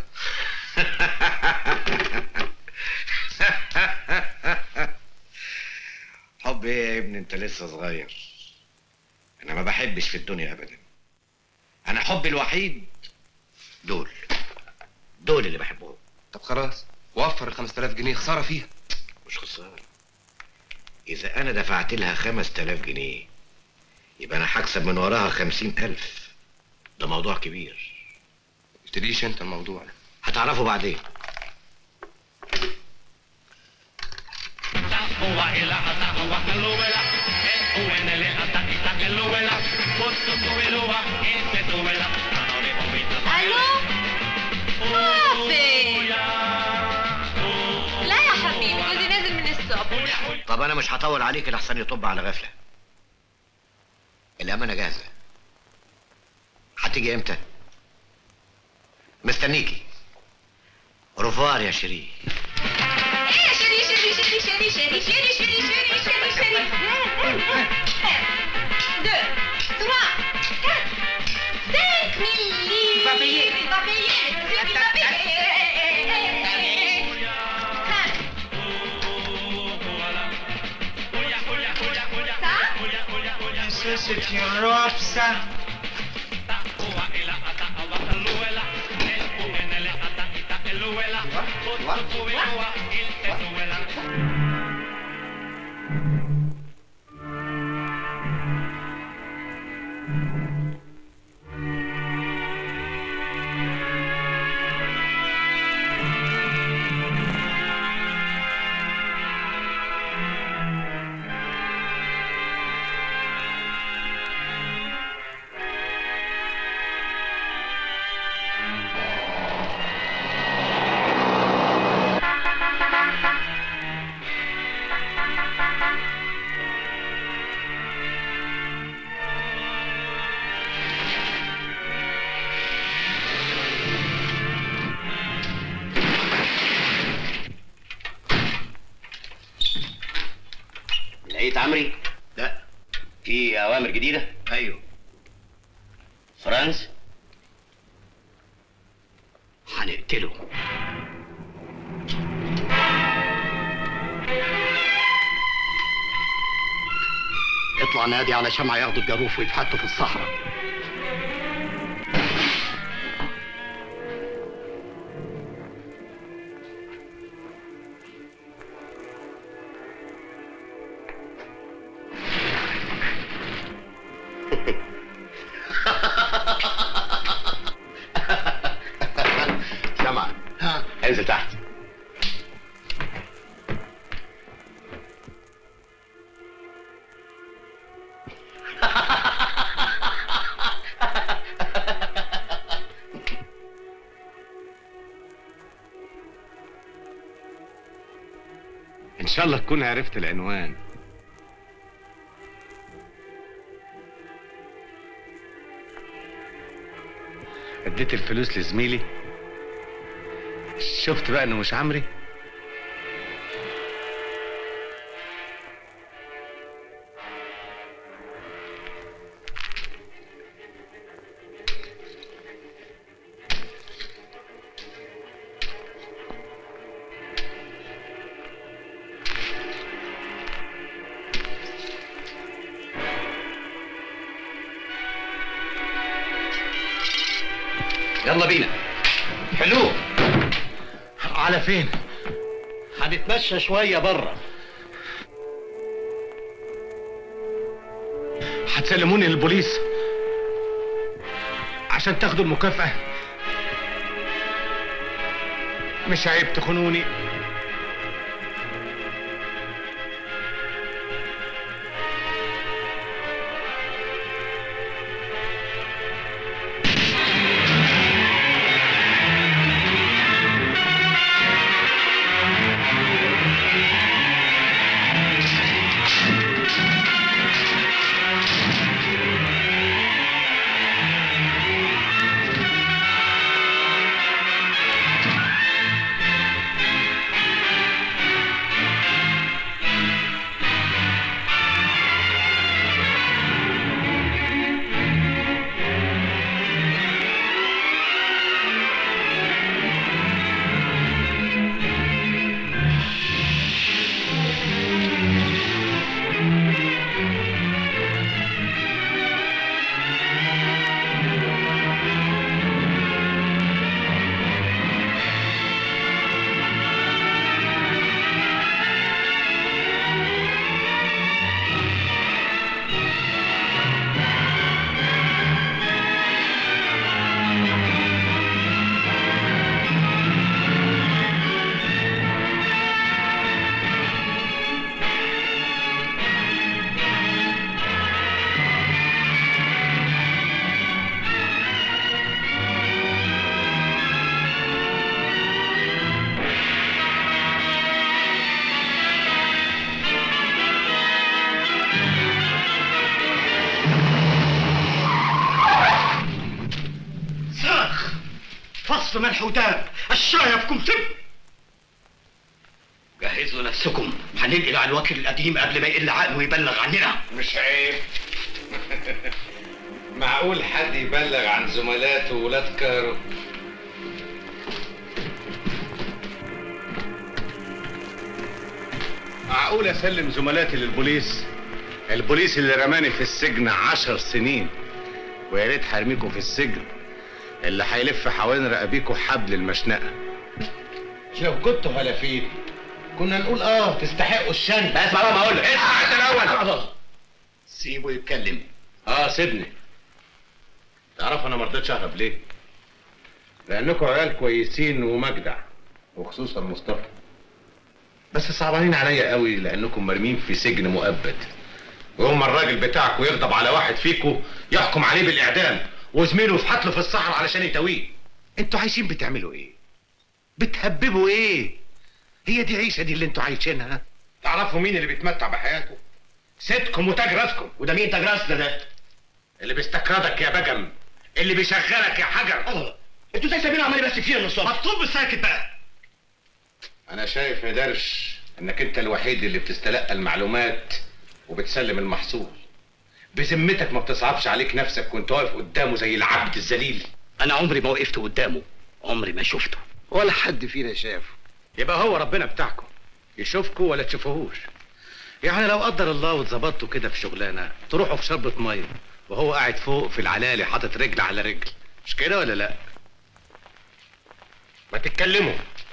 حب ايه يا ابني انت لسه صغير انا ما بحبش في الدنيا ابدا انا حبي الوحيد دول دول اللي بحبهم طب خلاص وفر ال 5000 جنيه خسارة فيها مش خسارة إذا أنا دفعت لها خمس تلاف جنيه يبقى أنا هكسب من وراها خمسين ألف ده موضوع كبير قلتليش أنت الموضوع ده هتعرفه بعدين الو صافي لا يا حبيبي جوزي نازل من الصبح طب أنا مش هطول عليك لحسن يطب على غفلة الأمانة جاهزة هتيجي إمتى؟ مستنيكي رفار يا شيرين ايه شري شري شري شري شري شري شري شري شري شري deux, trois, quatre, cinq mille Va payer. Il va payer, monsieur, il va payer. Hein. Sitting ropsa. لقيت عمري؟ لا في أوامر جديدة؟ أيوه فرانس؟ هنقتله اطلع نادي على شمعة ياخدوا الجاروف ويتحطوا في الصحراء سمع انزل تحت ان شاء الله تكون عرفت العنوان اديت الفلوس لزميلي شفت بقى انه مش عمري يلا بينا حلو على فين هنتمشى شوية بره هتسلموني للبوليس عشان تاخدوا المكافأة مش عيب تخونوني صاخ فصل ملح وداب الشاي فيكم تب جهزوا نفسكم هننقل على الوكيل القديم قبل ما يقل عقله ويبلغ عننا مش عيب معقول حد يبلغ عن زملاته ولاد كارو معقول اسلم زملاتي للبوليس البوليس اللي رماني في السجن عشر سنين ويا ريت هرميكوا في السجن اللي هيلف حوالين رقابيكوا حبل المشنقه لو كنتوا هلافين كنا نقول اه تستحقوا الشن لا اسمع بقى ما اقول لك اسمع انت الاول آه. سيبه يتكلم اه سيبني تعرف انا ما رضيتش اهرب ليه لانكم عيال كويسين ومجدع وخصوصا مصطفى بس صعبانين عليا قوي لانكم مرمين في سجن مؤبد ويوم ما الراجل بتاعكم يغضب على واحد فيكم يحكم عليه بالاعدام وزميله يفحط له في الصحراء علشان يتويه انتوا عايشين بتعملوا ايه بتهببوا ايه هي دي عيشه دي اللي انتوا عايشينها تعرفوا مين اللي بيتمتع بحياته سيدكم وتاج راسكم وده مين تاج راسنا ده اللي بيستكردك يا بجم اللي بيشغلك يا حجر الله انتوا ازاي سايبين عمالي بس كتير من الصبح مطلوب ساكت بقى انا شايف يا درش انك انت الوحيد اللي بتستلقى المعلومات وبتسلم المحصول بذمتك ما بتصعبش عليك نفسك وانت واقف قدامه زي العبد الذليل انا عمري ما وقفت قدامه عمري ما شفته ولا حد فينا شافه يبقى هو ربنا بتاعكم يشوفكوا ولا تشوفوهوش يعني لو قدر الله واتظبطتوا كده في شغلانه تروحوا في شربة ميه وهو قاعد فوق في العلالي حاطط رجل على رجل مش كده ولا لا ما تتكلموا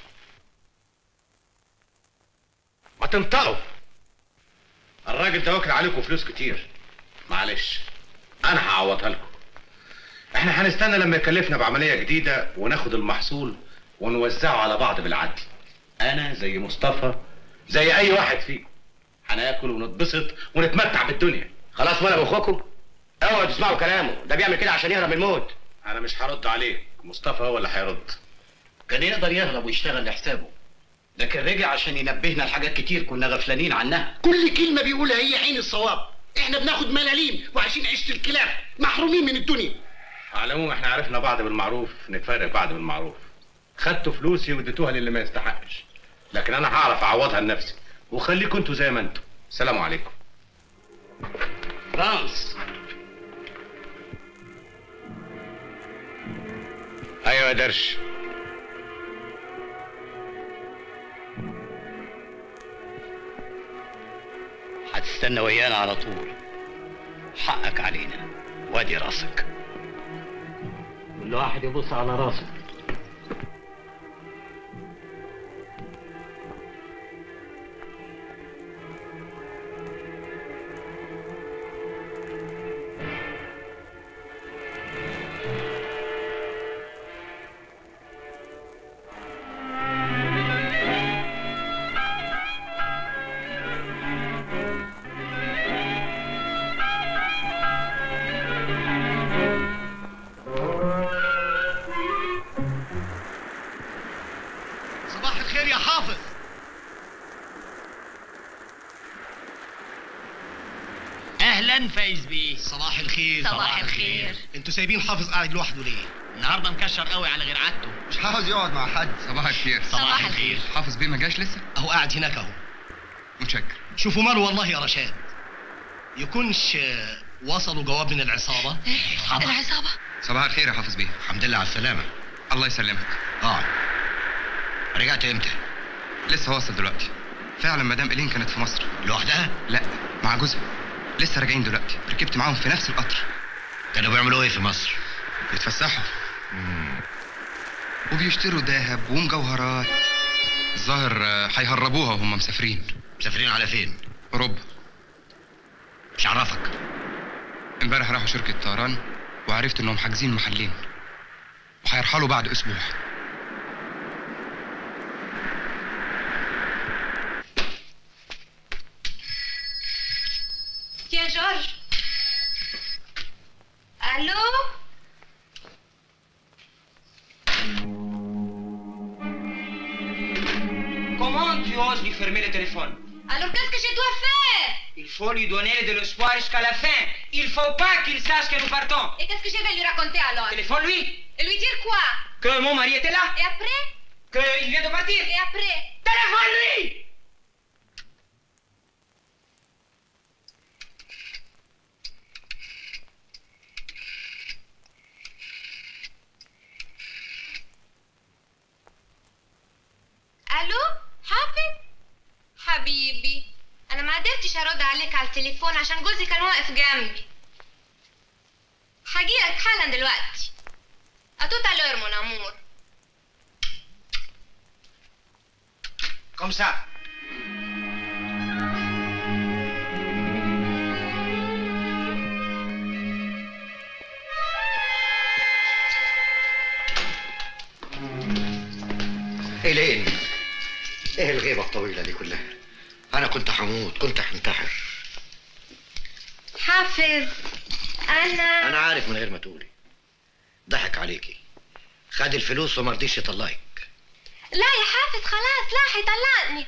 ما تنطقوا الراجل ده واكل عليكم فلوس كتير معلش انا هعوضها لكم احنا هنستنى لما يكلفنا بعمليه جديده وناخد المحصول ونوزعه على بعض بالعدل انا زي مصطفى زي اي واحد فيكم هناكل ونتبسط ونتمتع بالدنيا خلاص ولا باخوكم اوعوا تسمعوا كلامه ده بيعمل كده عشان يهرب من الموت انا مش هرد عليه مصطفى هو اللي هيرد كان يقدر يهرب ويشتغل لحسابه لكن رجع عشان ينبهنا لحاجات كتير كنا غفلانين عنها كل كلمة بيقولها هي عين الصواب احنا بناخد ملاليم وعايشين عيشة الكلاب محرومين من الدنيا على العموم احنا عرفنا بعض بالمعروف نتفرق بعض بالمعروف خدتوا فلوسي واديتوها للي ما يستحقش لكن انا هعرف اعوضها لنفسي وخليكم انتوا زي ما انتوا سلام عليكم فرانس ايوه يا درش هتستنى ويانا على طول حقك علينا وادي راسك كل واحد يبص على راسه صباح الخير يا حافظ اهلا فايز بيه صباح الخير صباح الخير. انتوا سايبين حافظ قاعد لوحده ليه النهارده مكشر قوي على غير عادته مش عاوز يقعد مع حد صباح الخير صباح الخير. حافظ بيه ما جاش لسه اهو قاعد هناك اهو متشكر شوفوا ماله والله يا رشاد يكونش آه، وصلوا جواب من العصابة العصابة صباح الخير يا حافظ بيه الحمد لله على السلامة الله يسلمك اه رجعت امتى؟ لسه واصل دلوقتي فعلا مدام إيلين كانت في مصر لوحدها؟ لا مع جوزها لسه راجعين دلوقتي ركبت معاهم في نفس القطر كانوا بيعملوا ايه في مصر؟ بيتفسحوا وبيشتروا ذهب ومجوهرات الظاهر آه، هيهربوها وهم مسافرين مسافرين على فين؟ اوروبا مش عرفك امبارح راحوا شركة طيران وعرفت انهم حاجزين محلين وهيرحلوا بعد اسبوع Tiens, Georges. Allô Comment tu oses lui fermer le téléphone Alors qu'est-ce que je dois faire Il faut lui donner de l'espoir jusqu'à la fin. Il faut pas qu'il sache que nous partons. Et qu'est-ce que je vais lui raconter alors Téléphone-lui. Et lui dire quoi Que mon mari était là. Et après Qu'il vient de partir. Et après Téléphone-lui الو حافظ حبيبي انا ما قدرتش ارد ارد عليك على التليفون عشان جوزي كان واقف جنبي هجيلك حالا دلوقتي اتوت الور مون امور Comme ça. إيلين إيه الغيبة الطويلة دي كلها أنا كنت هموت كنت هنتحر حافظ انا أنا عارف من غير ما تقولي ضحك عليكي خد الفلوس وما رضيش يطلعك لا يا حافظ خلاص لا هيطلقني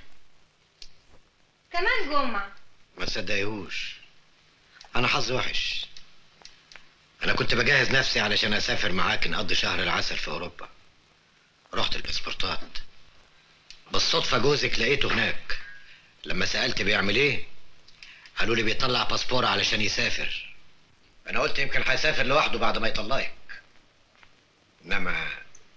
كمان جمعة ما تصدقيهوش أنا حظي وحش أنا كنت بجهز نفسي علشان أسافر معاك نقضي شهر العسل في أوروبا رحت الباسبورتات بالصدفة جوزك لقيته هناك لما سألت بيعمل إيه قالوا لي بيطلع باسبور علشان يسافر أنا قلت يمكن هيسافر لوحده بعد ما يطلعك إنما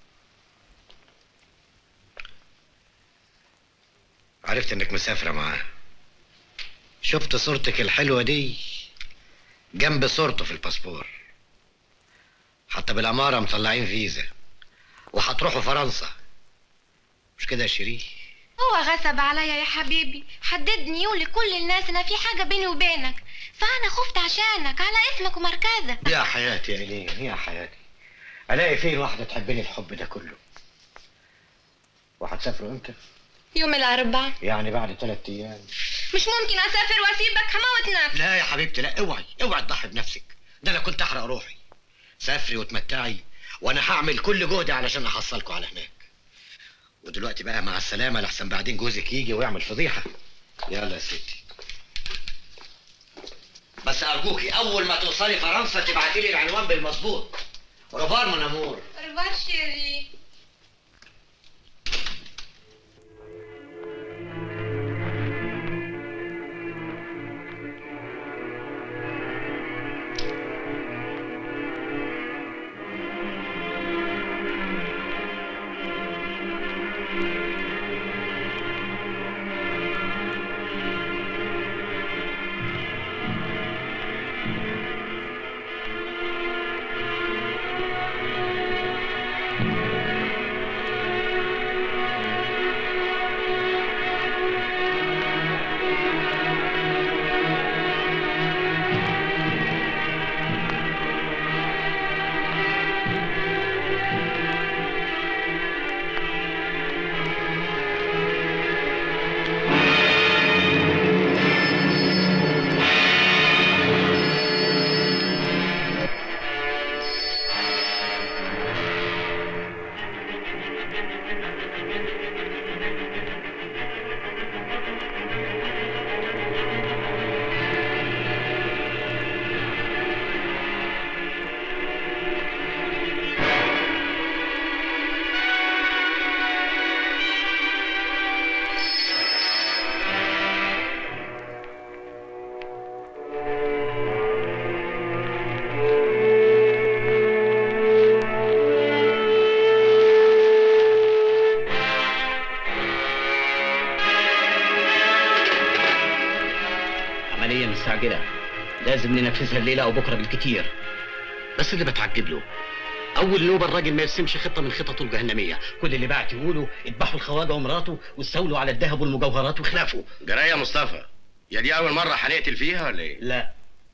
عرفت إنك مسافرة معاه شفت صورتك الحلوة دي جنب صورته في الباسبور حتى بالأمارة مطلعين فيزا وهتروحوا فرنسا مش كده يا شيرين هو غصب عليا يا حبيبي حددني يقول لكل الناس ان في حاجة بيني وبينك فانا خفت عشانك على اسمك ومركزك يا حياتي يا إلين يا حياتي ألاقي فين واحدة تحبني الحب ده كله وهتسافروا امتى؟ يوم الاربعاء يعني بعد ثلاث أيام مش ممكن اسافر واسيبك هموت نفسي لا يا حبيبتي لا اوعي اوعي تضحي بنفسك ده انا كنت احرق روحي سافري وتمتعي وانا هعمل كل جهدي علشان احصلكوا على هناك ودلوقتي بقى مع السلامه لحسن بعدين جوزك يجي ويعمل فضيحه يلا يا ستي بس ارجوكي اول ما توصلي فرنسا تبعتي لي العنوان بالمظبوط رفار من امور رفار شيري عملية مستعجلة لازم ننفذها الليلة أو بكرة بالكتير بس اللي بتعجب له أول نوبة الراجل ما يرسمش خطة من خططه الجهنمية كل اللي بعت يقولوا اذبحوا الخواجة ومراته واستولوا على الذهب والمجوهرات وخلافه جرايه يا مصطفى يا دي اول مره هنقتل فيها ولا ايه لا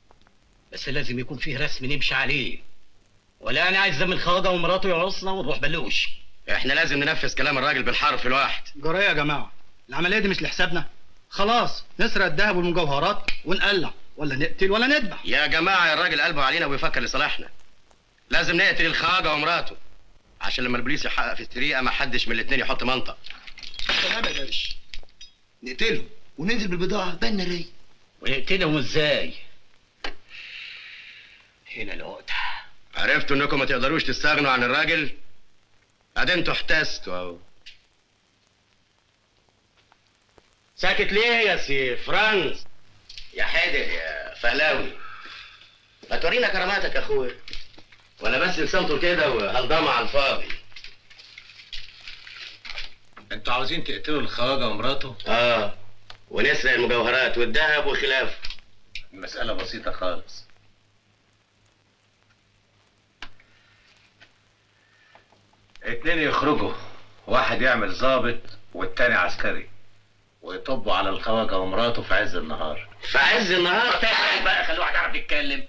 بس لازم يكون فيه رسم نمشي عليه ولا أنا عايز من الخواجة ومراته يعصنا ونروح بلوش احنا لازم ننفذ كلام الراجل بالحرف الواحد جرايه يا جماعه العمليه دي مش لحسابنا خلاص نسرق الذهب والمجوهرات ونقلع ولا نقتل ولا نذبح يا جماعه الراجل قلبه علينا وبيفكر لصالحنا لازم نقتل الخواجه ومراته عشان لما البوليس يحقق في السرقه ما حدش من الاتنين يحط منطق تمام يا باشا نقتله وننزل بالبضاعة بالنا ليه ونقتلهم ازاي؟ هنا العقدة عرفتوا انكم ما تقدروش تستغنوا عن الراجل ادي انتوا احتستوا اهو ساكت ليه يا سي فرانس يا حادر يا فهلاوي ما تورينا كراماتك يا اخويا ولا بس لسانته كده وهلضمه على الفاضي انتوا عاوزين تقتلوا الخواجه ومراته اه ونسرق المجوهرات والذهب وخلافه المسألة بسيطة خالص اتنين يخرجوا واحد يعمل ضابط والتاني عسكري ويطبوا على الخواجة ومراته في عز النهار في عز النهار تعال بقى خلي واحد يعرف يتكلم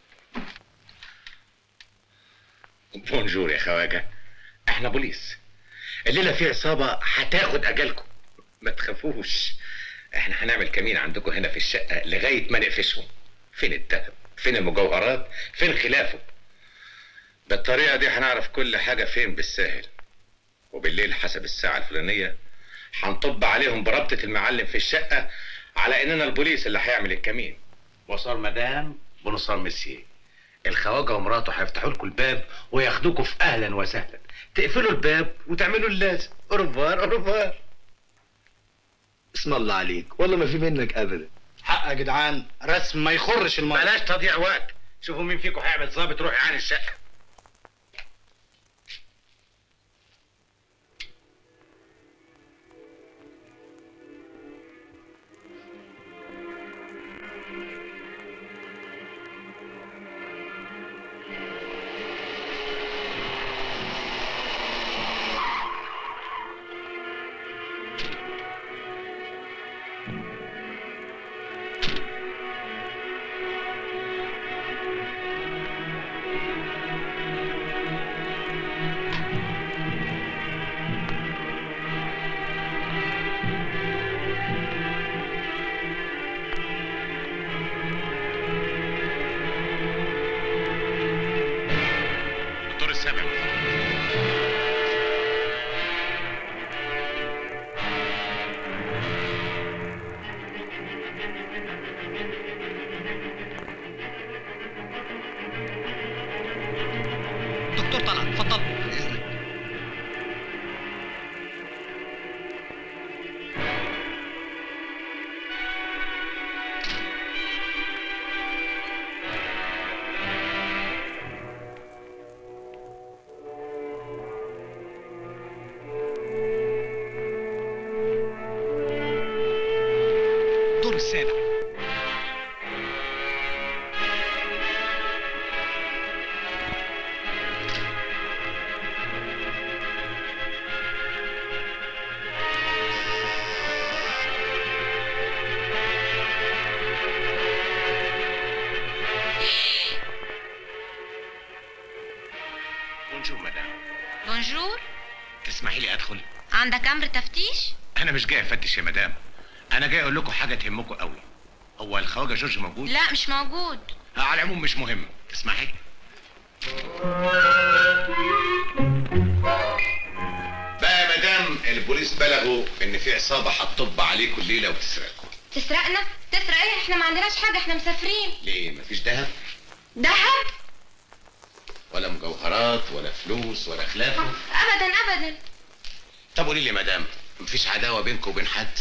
بونجور يا خواجة احنا بوليس الليلة في عصابة هتاخد اجالكم ما تخافوش احنا هنعمل كمين عندكم هنا في الشقة لغاية ما نقفشهم فين الذهب فين المجوهرات فين خلافه بالطريقة دي هنعرف كل حاجة فين بالساهل وبالليل حسب الساعة الفلانية هنطب عليهم بربطة المعلم في الشقة على اننا البوليس اللي هيعمل الكمين وصار مدام بنصار مسيه الخواجة ومراته هيفتحوا لكم الباب وياخدوكوا في اهلا وسهلا تقفلوا الباب وتعملوا اللازم اوروفوار اوروفوار اسم الله عليك والله ما في منك ابدا حق يا جدعان رسم ما يخرش الميه بلاش تضييع وقت شوفوا مين فيكم هيعمل ظابط روح يعاني الشقة الدور السابع دكتور طلعت اتفضل باذنك الدور السابع بونجور مدام بونجور تسمحي لي ادخل عندك امر تفتيش انا مش جاي افتش يا مدام انا جاي اقول لكم حاجه تهمكم قوي هو الخواجه جورج موجود لا مش موجود آه، على العموم مش مهم تسمحي بقى يا مدام البوليس بلغوا ان في عصابه هتطب عليكم الليله وتسرقكم تسرقنا تسرق ايه احنا ما عندناش حاجه احنا مسافرين ليه مفيش دهب دهب ولا مجوهرات ولا فلوس ولا خلافه ابدا ابدا طب قولي لي يا مدام مفيش عداوه بينكم وبين حد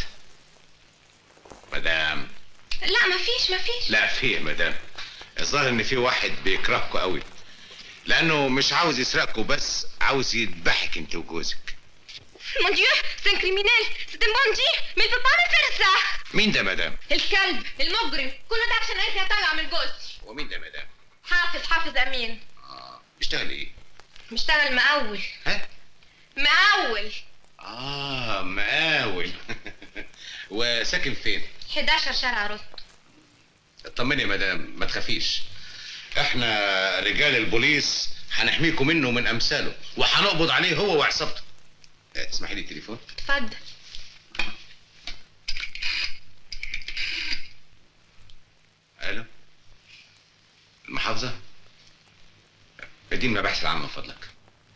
مدام لا مفيش مفيش لا في يا مدام الظاهر ان في واحد بيكرهكوا قوي لانه مش عاوز يسرقكوا بس عاوز يذبحك انت وجوزك Mon Dieu, c'est un criminel, c'est un bandit, mais il peut pas me faire ça. مين ده مدام الكلب المجرم كله ده عشان عايز يطلع من جوزي ومين ده مدام حافظ حافظ امين بيشتغل ايه مشتغل مقاول ها مقاول اه مقاول وساكن فين 11 شارع رد اطمني يا مدام ما تخافيش احنا رجال البوليس هنحميكم منه ومن امثاله وهنقبض عليه هو وعصابته اه، تسمحي لي التليفون اتفضل الو المحافظة اديني المباحث العامة من فضلك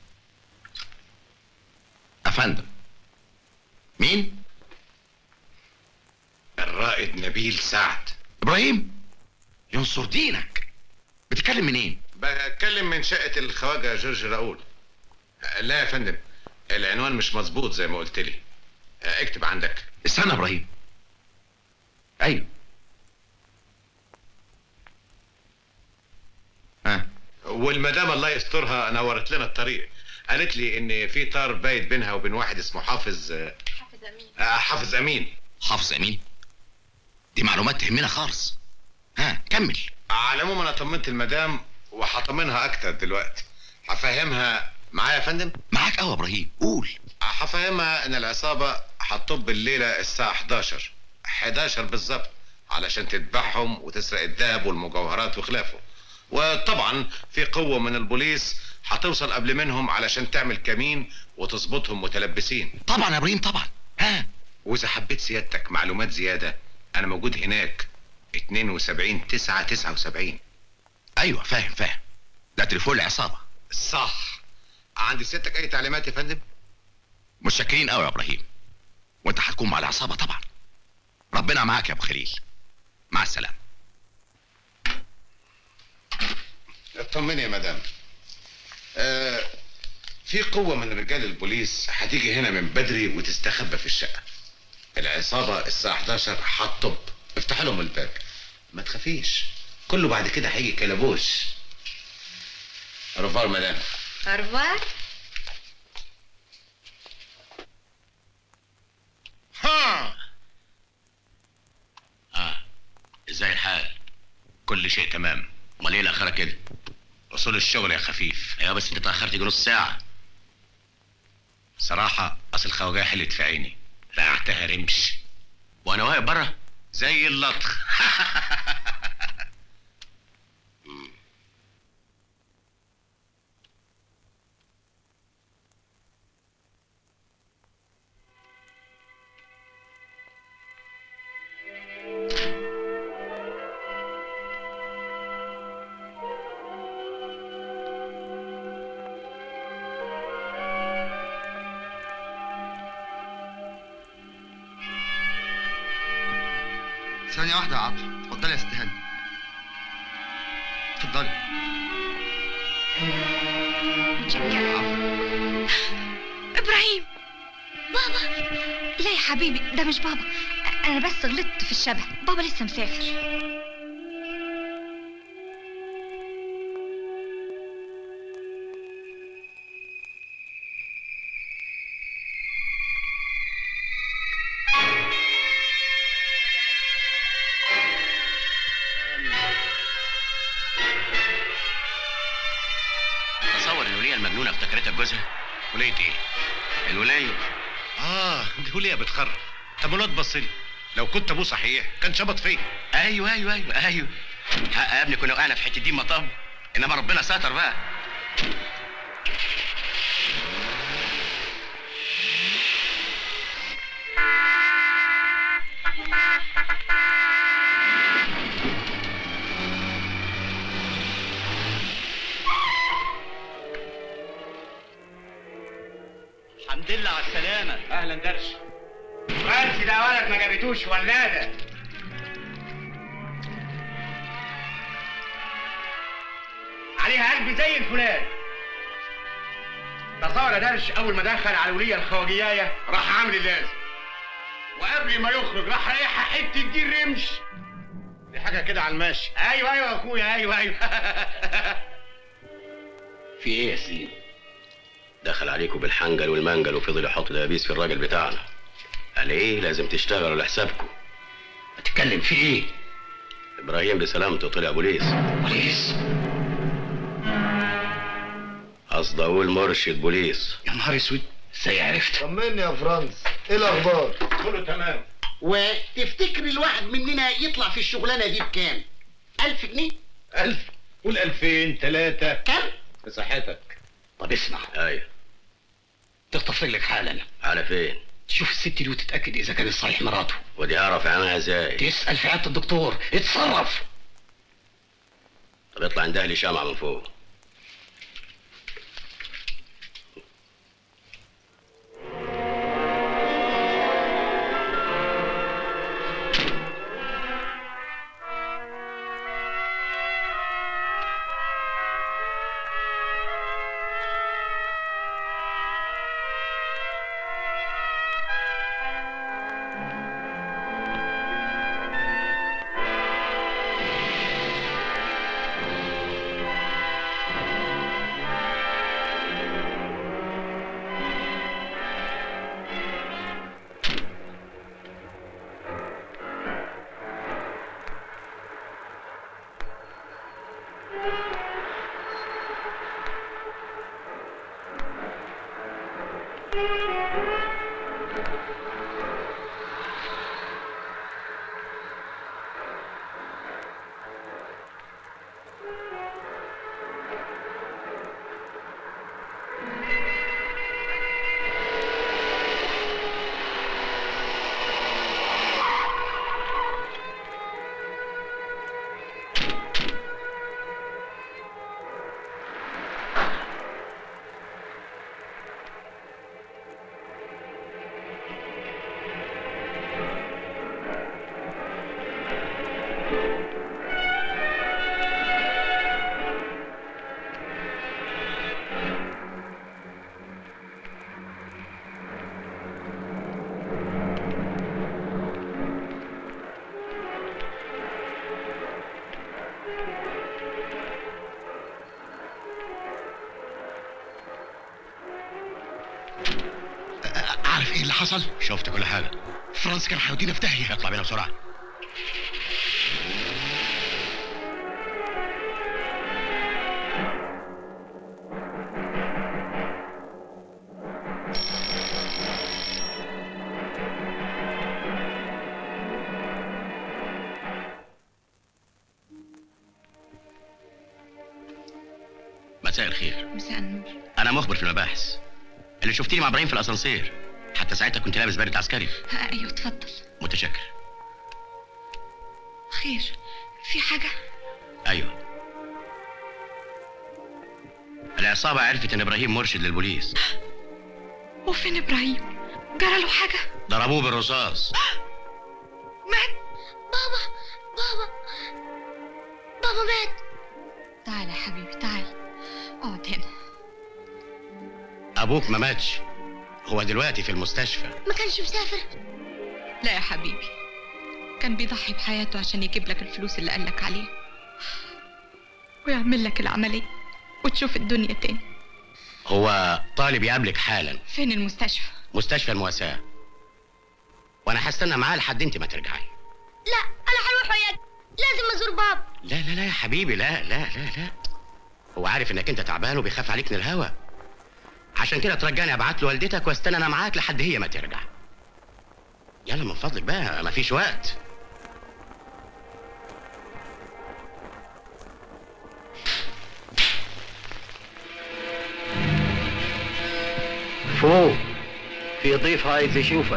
افندم مين الرائد نبيل سعد ابراهيم ينصر دينك بتتكلم منين بتكلم من شقة الخواجة جورج راؤول لا يا فندم العنوان مش مظبوط زي ما قلت لي اكتب عندك استنى يا ابراهيم ايوه ها والمدام الله يسترها نورت لنا الطريق قالت لي ان في طار بايت بينها وبين واحد اسمه حافظ حافظ امين آه، حافظ امين حافظ امين دي معلومات تهمنا خالص ها كمل على العموم انا طمنت المدام وهطمنها اكتر دلوقتي هفهمها معايا يا فندم معاك قوي يا ابراهيم قول هفهمها ان العصابه هتطب الليله الساعه 11 11 بالظبط علشان تذبحهم وتسرق الذهب والمجوهرات وخلافه وطبعا في قوه من البوليس هتوصل قبل منهم علشان تعمل كمين وتظبطهم متلبسين طبعا يا ابراهيم طبعا ها واذا حبيت سيادتك معلومات زياده انا موجود هناك 72 9 79 ايوه فاهم فاهم ده تليفون العصابه صح عند سيادتك اي تعليمات يا فندم متشكرين قوي يا ابراهيم وانت هتكون مع العصابه طبعا ربنا معاك يا ابو خليل مع السلامه اطمني يا مدام آه في قوة من رجال البوليس هتيجي هنا من بدري وتستخبى في الشقة العصابة الساعة 11 هتطب افتح لهم الباب ما تخافيش كله بعد كده هيجي كلبوش رفار مدام أربعة ها اه ازاي الحال كل شيء تمام امال ايه الاخره كده وصول الشغل يا خفيف ايوه بس انت اتاخرت يجي نص ساعه صراحة أصل الخواجة حلت في عيني رقعتها رمش وانا واقف بره زي اللطخ ثانية واحدة يا عاطف اتفضلي يا ست هاني اتفضلي ابراهيم بابا لا يا حبيبي ده مش بابا انا بس غلطت في الشبه بابا لسه مسافر تصور الوليه المجنونه افتكرتك جوزها ولية ايه؟ الوليه اه دي ولية بتخرف طب الواد بص لي لو كنت ابوه صحيح كان شبط فيا ايوه ايوه ايوه ايوه حق يا ابني كنا وقعنا في حته دي مطب انما ربنا ستر بقى الحمد لله على السلامة اهلا درش فرنسي ده ولد ما جابتوش ولاده عليها قلب زي الفلان تصور يا درش اول ما دخل على الوليه الخواجيايه راح عامل اللازم وقبل ما يخرج راح رايحها حته دي الرمش دي حاجة كده على الماشي ايوه ايوه يا اخويا ايوه ايوه في ايه يا سيدي دخل عليكم بالحنجل والمنجل وفضل يحط دبابيس في الراجل بتاعنا قال ايه لازم تشتغلوا لحسابكم هتتكلم في ايه ابراهيم بسلامته طلع بوليس بوليس قصد اقول مرشد بوليس يا نهار اسود ازاي عرفت طمني يا فرانس ايه الاخبار كله تمام وتفتكر الواحد مننا يطلع في الشغلانه دي بكام؟ ألف جنيه؟ ألف قول ألفين ثلاثة كم؟ بصحتك طب اسمع ايوه تخطف رجلك حالا على فين تشوف الست دي وتتاكد اذا كانت صحيح مراته ودي اعرف عنها ازاي تسال في عياده الدكتور اتصرف طب اطلع عند اهلي شمعة من فوق عارف ايه اللي حصل؟ شفت كل حاجة فرانس كان هيودينا في داهية اطلع بينا بسرعة مساء الخير مساء النور انا مخبر في المباحث اللي شفتيني مع ابراهيم في الاسانسير حتى ساعتها كنت لابس بارد عسكري ها، ايوه اتفضل متشكر خير في حاجة ايوه العصابة عرفت ان ابراهيم مرشد للبوليس وفين ابراهيم جرى له حاجة ضربوه بالرصاص مات بابا بابا بابا مات تعال يا حبيبي تعال اقعد هنا ابوك ما ماتش هو دلوقتي في المستشفى ما كانش مسافر لا يا حبيبي كان بيضحي بحياته عشان يجيب لك الفلوس اللي قالك عليها ويعمل لك العملية وتشوف الدنيا تاني هو طالب يقابلك حالا فين المستشفى مستشفى المواساة وانا هستنى معاه لحد انت ما ترجعي لا انا هروح وياك لازم ازور بابا لا لا لا يا حبيبي لا لا لا لا هو عارف انك انت تعبان وبيخاف عليك من الهوا عشان كده ترجاني ابعت له والدتك واستنى انا معاك لحد هي ما ترجع يلا من فضلك بقى مفيش وقت فوق في ضيف عايز يشوفك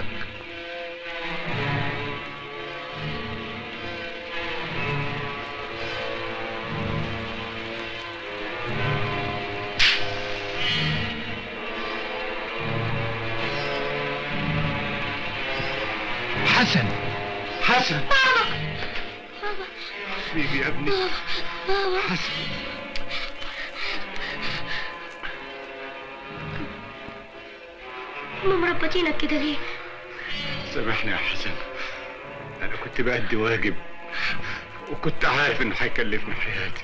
حسن حسن بابا حبيبي يا ابني بابا بابا حسن هم مربطينك كده ليه سامحني يا حسن انا كنت بأدي واجب وكنت عارف انه هيكلفني حياتي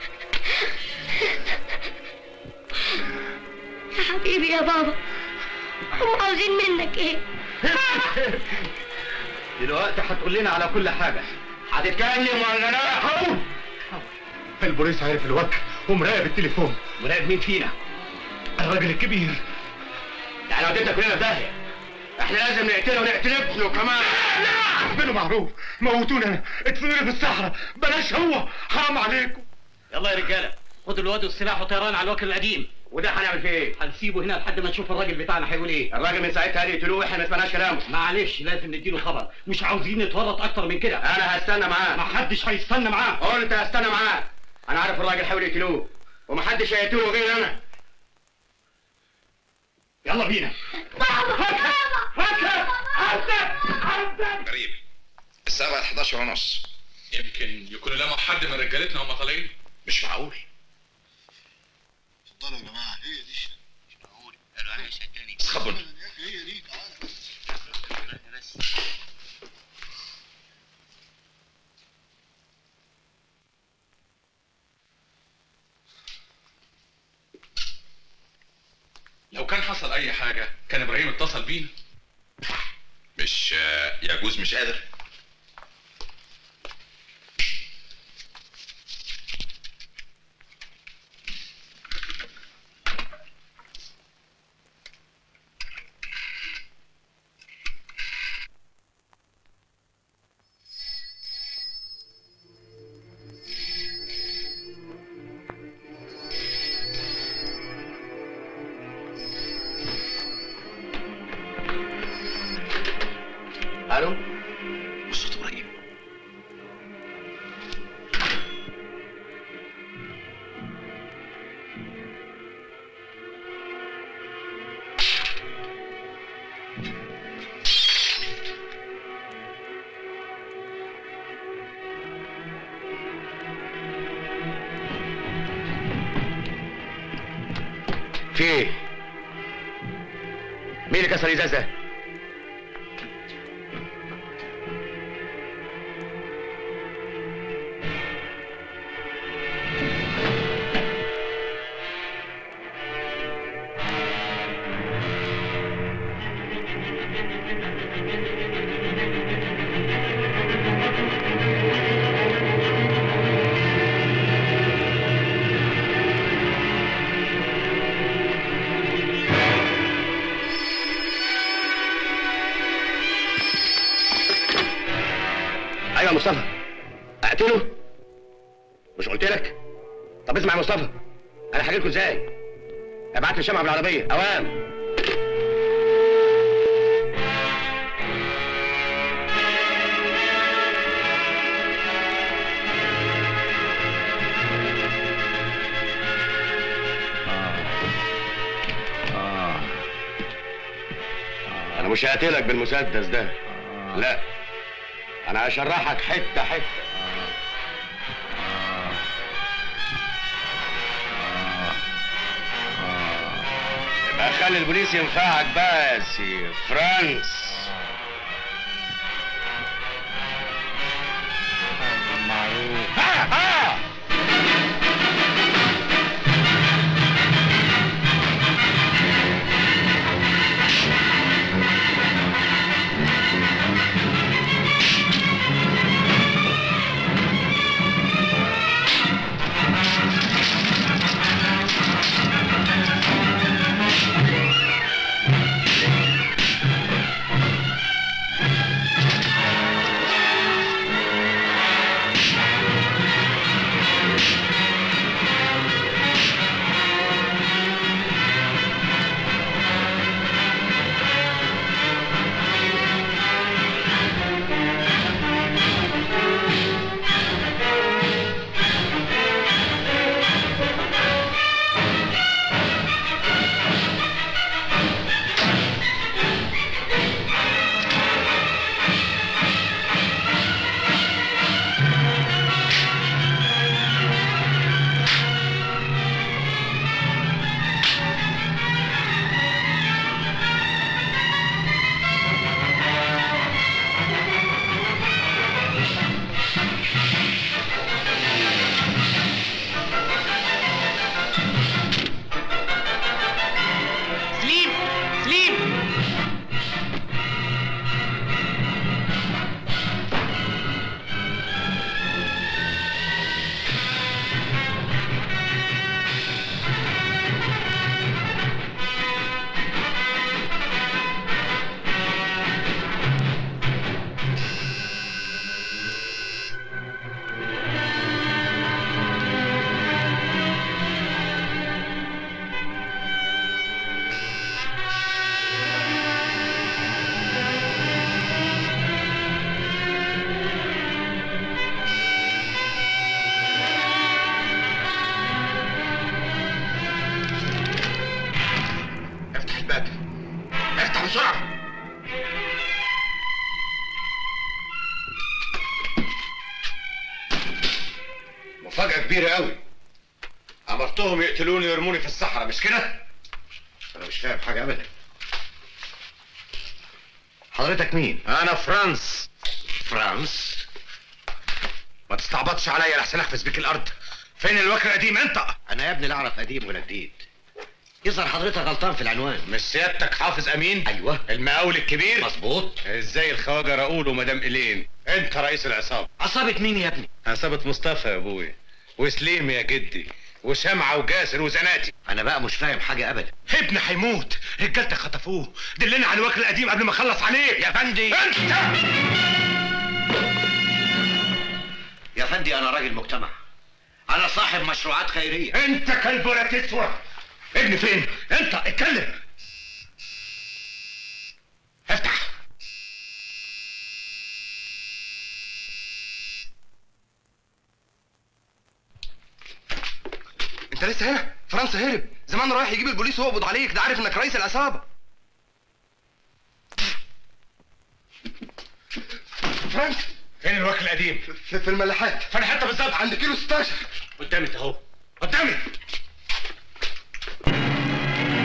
يا حبيبي يا بابا هم عاوزين منك ايه دلوقتي هتقول لنا على كل حاجة هتتكلم ولا لا حول البوليس عارف الوقت ومراقب التليفون مراقب مين فينا الراجل الكبير يعني وديتنا كلنا في داهية احنا لازم نقتله ونقتل ابنه كمان لا اعملوا معروف موتونا انا ادفنوني في الصحراء بلاش هو حرام عليكم يلا يا رجالة خدوا الواد والسلاح وطيران على الوكيل القديم وده هنعمل فيه ايه؟ هنسيبه هنا لحد ما نشوف الراجل بتاعنا هيقول ايه؟ الراجل من ساعتها قال يقتلوه واحنا ما سمعناش كلامه معلش لازم نديله خبر مش عاوزين نتورط اكتر من كده انا هستنى معاه محدش هيستنى معاه قلت هستنى معاه انا عارف الراجل حاول يقتلوه ومحدش هيقتله غير انا يلا بينا غريب الساعة بقت 11 ونص يمكن يكونوا لموا حد من رجالتنا وهم طالعين مش معقول اتفضلوا يا جماعه هي دي مش معقول قالوا عليها شتاني استخبوا هي دي لو كان حصل اي حاجه كان ابراهيم اتصل بينا مش آه، يجوز مش قادر في ايه؟ مين اللي كسر الازاز ده؟ ايوه يا مصطفى اقتله مش قلت لك طب اسمع يا مصطفى انا هجيلكوا ازاي ابعت لي شمعه بالعربيه اوام انا مش هقتلك بالمسدس ده لا انا هشرحك حته حته يبقى خلي البوليس ينفعك بقى يا سي فرانس معروف ها ها سليم سليم افتح الباب افتح بسرعه مفاجأة كبيرة قوي أمرتهم يقتلوني ويرموني في الصحراء مش كده؟ أنا مش فاهم حاجة أبدا حضرتك مين؟ أنا فرانس فرانس؟ ما تستعبطش عليا لحسن أحبس بيك الأرض فين الوكر القديم أنت؟ انا يا ابني لا اعرف قديم ولا جديد يظهر حضرتك غلطان في العنوان مش سيادتك حافظ امين ايوه المقاول الكبير مظبوط ازاي الخواجه راؤول ومدام الين انت رئيس العصابه عصابة مين يا ابني عصابه مصطفى يا ابوي وسليم يا جدي وشمعه وجاسر وزناتي انا بقى مش فاهم حاجه ابدا ابني هيموت رجالتك خطفوه دلنا على الوكر القديم قبل ما اخلص عليه يا فندي انت يا فندي انا راجل مجتمع انا صاحب مشروعات خيريه انت كلب ولا تسوى ابني فين انت اتكلم افتح انت لسه هنا فرنسا هرب زمان رايح يجيب البوليس ويقبض عليك ده عارف انك رئيس العصابه فرانس فين الوكر القديم في, في الملاحات فين حته بالظبط عند كيلو 16 قدامي انت اهو قدامي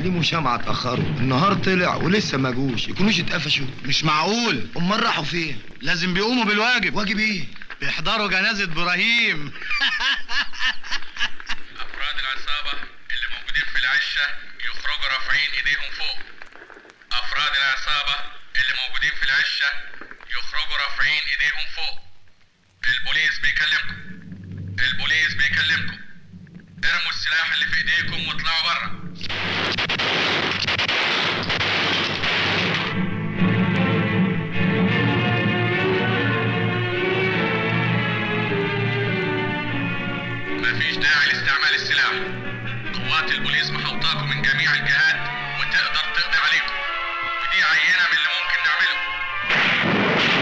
سليم وشمعة اتأخروا النهار طلع ولسه ما جوش يكونوش اتقفشوا مش معقول امال راحوا فين لازم بيقوموا بالواجب واجب ايه بيحضروا جنازة ابراهيم افراد العصابة اللي موجودين في العشة يخرجوا رافعين ايديهم فوق افراد العصابة اللي موجودين في العشة يخرجوا رافعين ايديهم فوق البوليس بيكلمكم البوليس بيكلمكم ارموا السلاح اللي في ايديكم واطلعوا بره مفيش داعي لاستعمال السلاح قوات البوليس محوطاكم من جميع الجهات وتقدر تقضي عليكم ودي عينة من اللي ممكن نعمله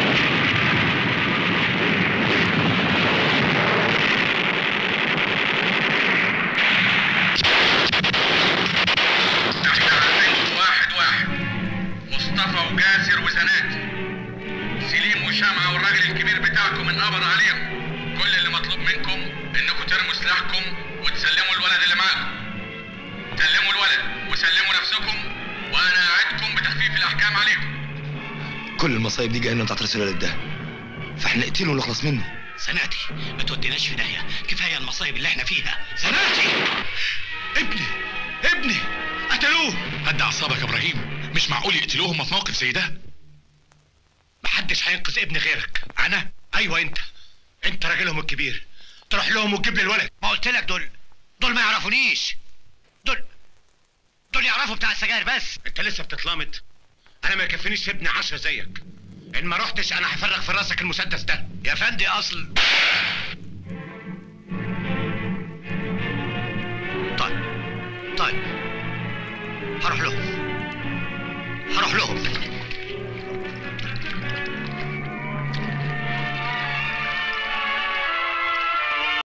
احنا عارفينكم واحد واحد مصطفى وجاسر وزنات سليم وشمعة والراجل الكبير بتاعكم انقبض عليهم كل اللي مطلوب منكم انكم ترموا سلاحكم وتسلموا الولد اللي معاكم سلموا الولد وسلموا نفسكم وانا اعدكم بتخفيف الاحكام عليكم كل المصايب دي جايه لنا بتاعت رسالة ده فاحنا نقتله ونخلص منه سناتي ما توديناش في داهيه كفايه المصايب اللي احنا فيها سناتي ابني ابني قتلوه هد اعصابك يا ابراهيم مش معقول يقتلوهم في موقف زي ده محدش هينقذ ابني غيرك انا ايوه انت انت راجلهم الكبير تروح لهم وتجيب لي الولد ما قلت لك دول دول ما يعرفونيش دول دول يعرفوا بتاع السجاير بس انت لسه بتتلامط انا ما يكفينيش ابني عشرة زيك ان ما رحتش انا هفرغ في راسك المسدس ده يا فندي اصل طيب طيب هروح لهم هروح لهم